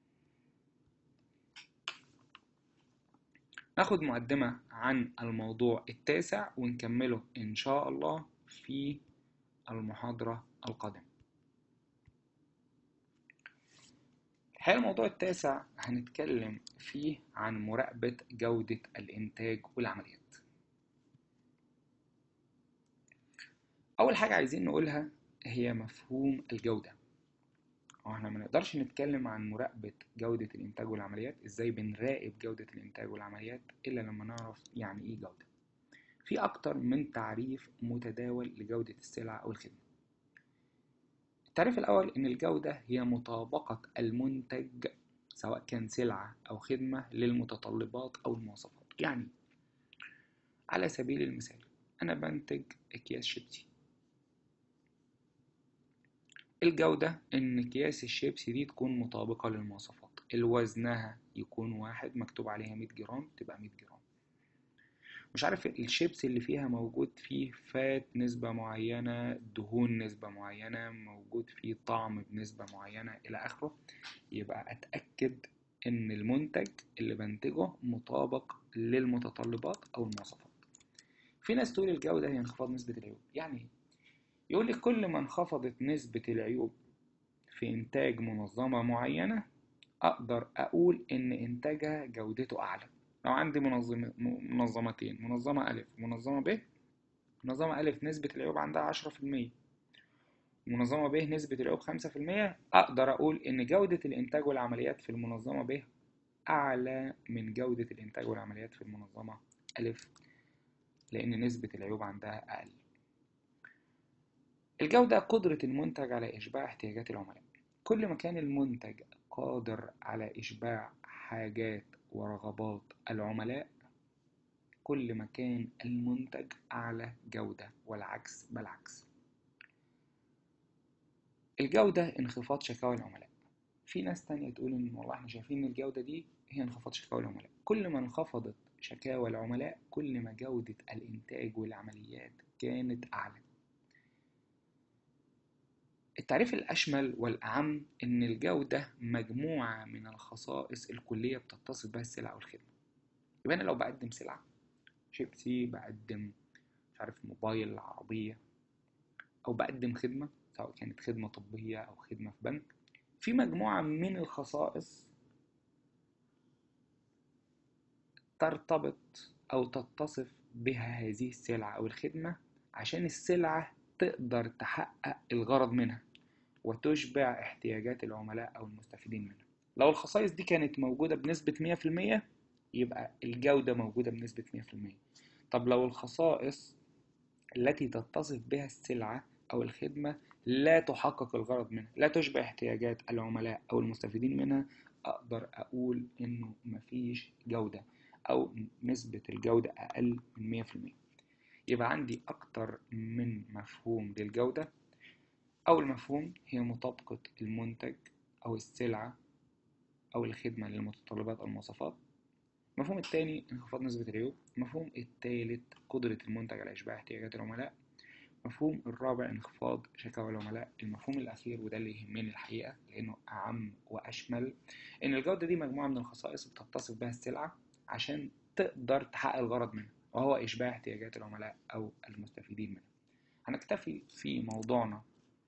ناخد مقدمة عن الموضوع التاسع ونكمله إن شاء الله في المحاضرة القادمة الحقيقة الموضوع التاسع هنتكلم فيه عن مراقبة جودة الإنتاج والعمليات أول حاجة عايزين نقولها هي مفهوم الجودة احنا ما نقدرش نتكلم عن مراقبة جودة الإنتاج والعمليات إزاي بنراقب جودة الإنتاج والعمليات إلا لما نعرف يعني إيه جودة في أكتر من تعريف متداول لجودة السلعة أو الخدمة التعريف الأول إن الجودة هي مطابقة المنتج سواء كان سلعة أو خدمة للمتطلبات أو المواصفات يعني على سبيل المثال أنا بنتج أكياس شيبسي الجودة إن أكياس الشيبسي دي تكون مطابقة للمواصفات الوزنها يكون واحد مكتوب عليها 100 جرام تبقى 100 جرام مش عارف الشيبسي اللي فيها موجود فيه فات نسبة معينة دهون نسبة معينة موجود فيه طعم بنسبة معينة إلى آخره يبقى أتأكد إن المنتج اللي بنتجه مطابق للمتطلبات أو المواصفات في ناس تقول الجودة هي انخفاض نسبة العيوب يعني يقول لك كل ما انخفضت نسبة العيوب في إنتاج منظمة معينة أقدر أقول إن إنتاجها جودته أعلى لو عندي منظم منظمتين منظمة ألف ومنظمة ب منظمة ألف نسبة العيوب عندها عشرة في المية منظمة ب نسبة العيوب خمسة في المية أقدر أقول إن جودة الإنتاج والعمليات في المنظمة ب أعلى من جودة الإنتاج والعمليات في المنظمة ألف لأن نسبة العيوب عندها أقل الجودة قدرة المنتج على إشباع احتياجات العملاء كل ما كان المنتج قادر على إشباع حاجات ورغبات العملاء كل ما كان المنتج أعلى جودة والعكس بالعكس الجودة انخفاض شكاوى العملاء في ناس تانية تقول إن والله احنا شايفين إن الجودة دي هي انخفاض شكاوى العملاء كل ما انخفضت شكاوى العملاء كل ما جودة الإنتاج والعمليات كانت أعلى التعريف الأشمل والأعم إن الجودة مجموعة من الخصائص الكلية بتتصف بها السلع أو الخدمة يبقى أنا لو بقدم سلعة شيبسي بقدم مش عارف موبايل عربية أو بقدم خدمة سواء كانت خدمة طبية أو خدمة في بنك في مجموعة من الخصائص ترتبط أو تتصف بها هذه السلعة أو الخدمة عشان السلعة تقدر تحقق الغرض منها وتشبع احتياجات العملاء أو المستفيدين منها لو الخصائص دي كانت موجودة بنسبة 100% يبقى الجودة موجودة بنسبة 100% طب لو الخصائص التي تتصف بها السلعة أو الخدمة لا تحقق الغرض منها لا تشبع احتياجات العملاء أو المستفيدين منها أقدر أقول إنه مفيش جودة أو نسبة الجودة أقل من 100% يبقى عندي أكتر من مفهوم للجودة أول مفهوم هي مطابقة المنتج أو السلعة أو الخدمة للمتطلبات أو المواصفات المفهوم الثاني انخفاض نسبة العيوب المفهوم الثالث قدرة المنتج على إشباع احتياجات العملاء المفهوم الرابع انخفاض شكاوى العملاء المفهوم الأخير وده اللي يهمني الحقيقة لأنه أعم وأشمل إن الجودة دي مجموعة من الخصائص بتتصف بها السلعة عشان تقدر تحقق الغرض منها وهو إشباع احتياجات العملاء أو المستفيدين منها هنكتفي في موضوعنا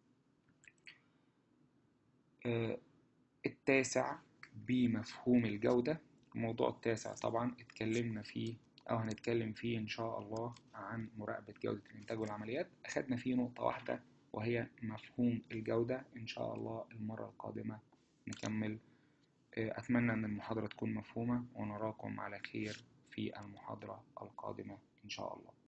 التاسع بمفهوم الجودة الموضوع التاسع طبعا اتكلمنا فيه أو هنتكلم فيه إن شاء الله عن مراقبة جودة الإنتاج والعمليات أخدنا فيه نقطة واحدة وهي مفهوم الجودة إن شاء الله المرة القادمة نكمل أتمنى أن المحاضرة تكون مفهومة ونراكم على خير في المحاضرة القادمة إن شاء الله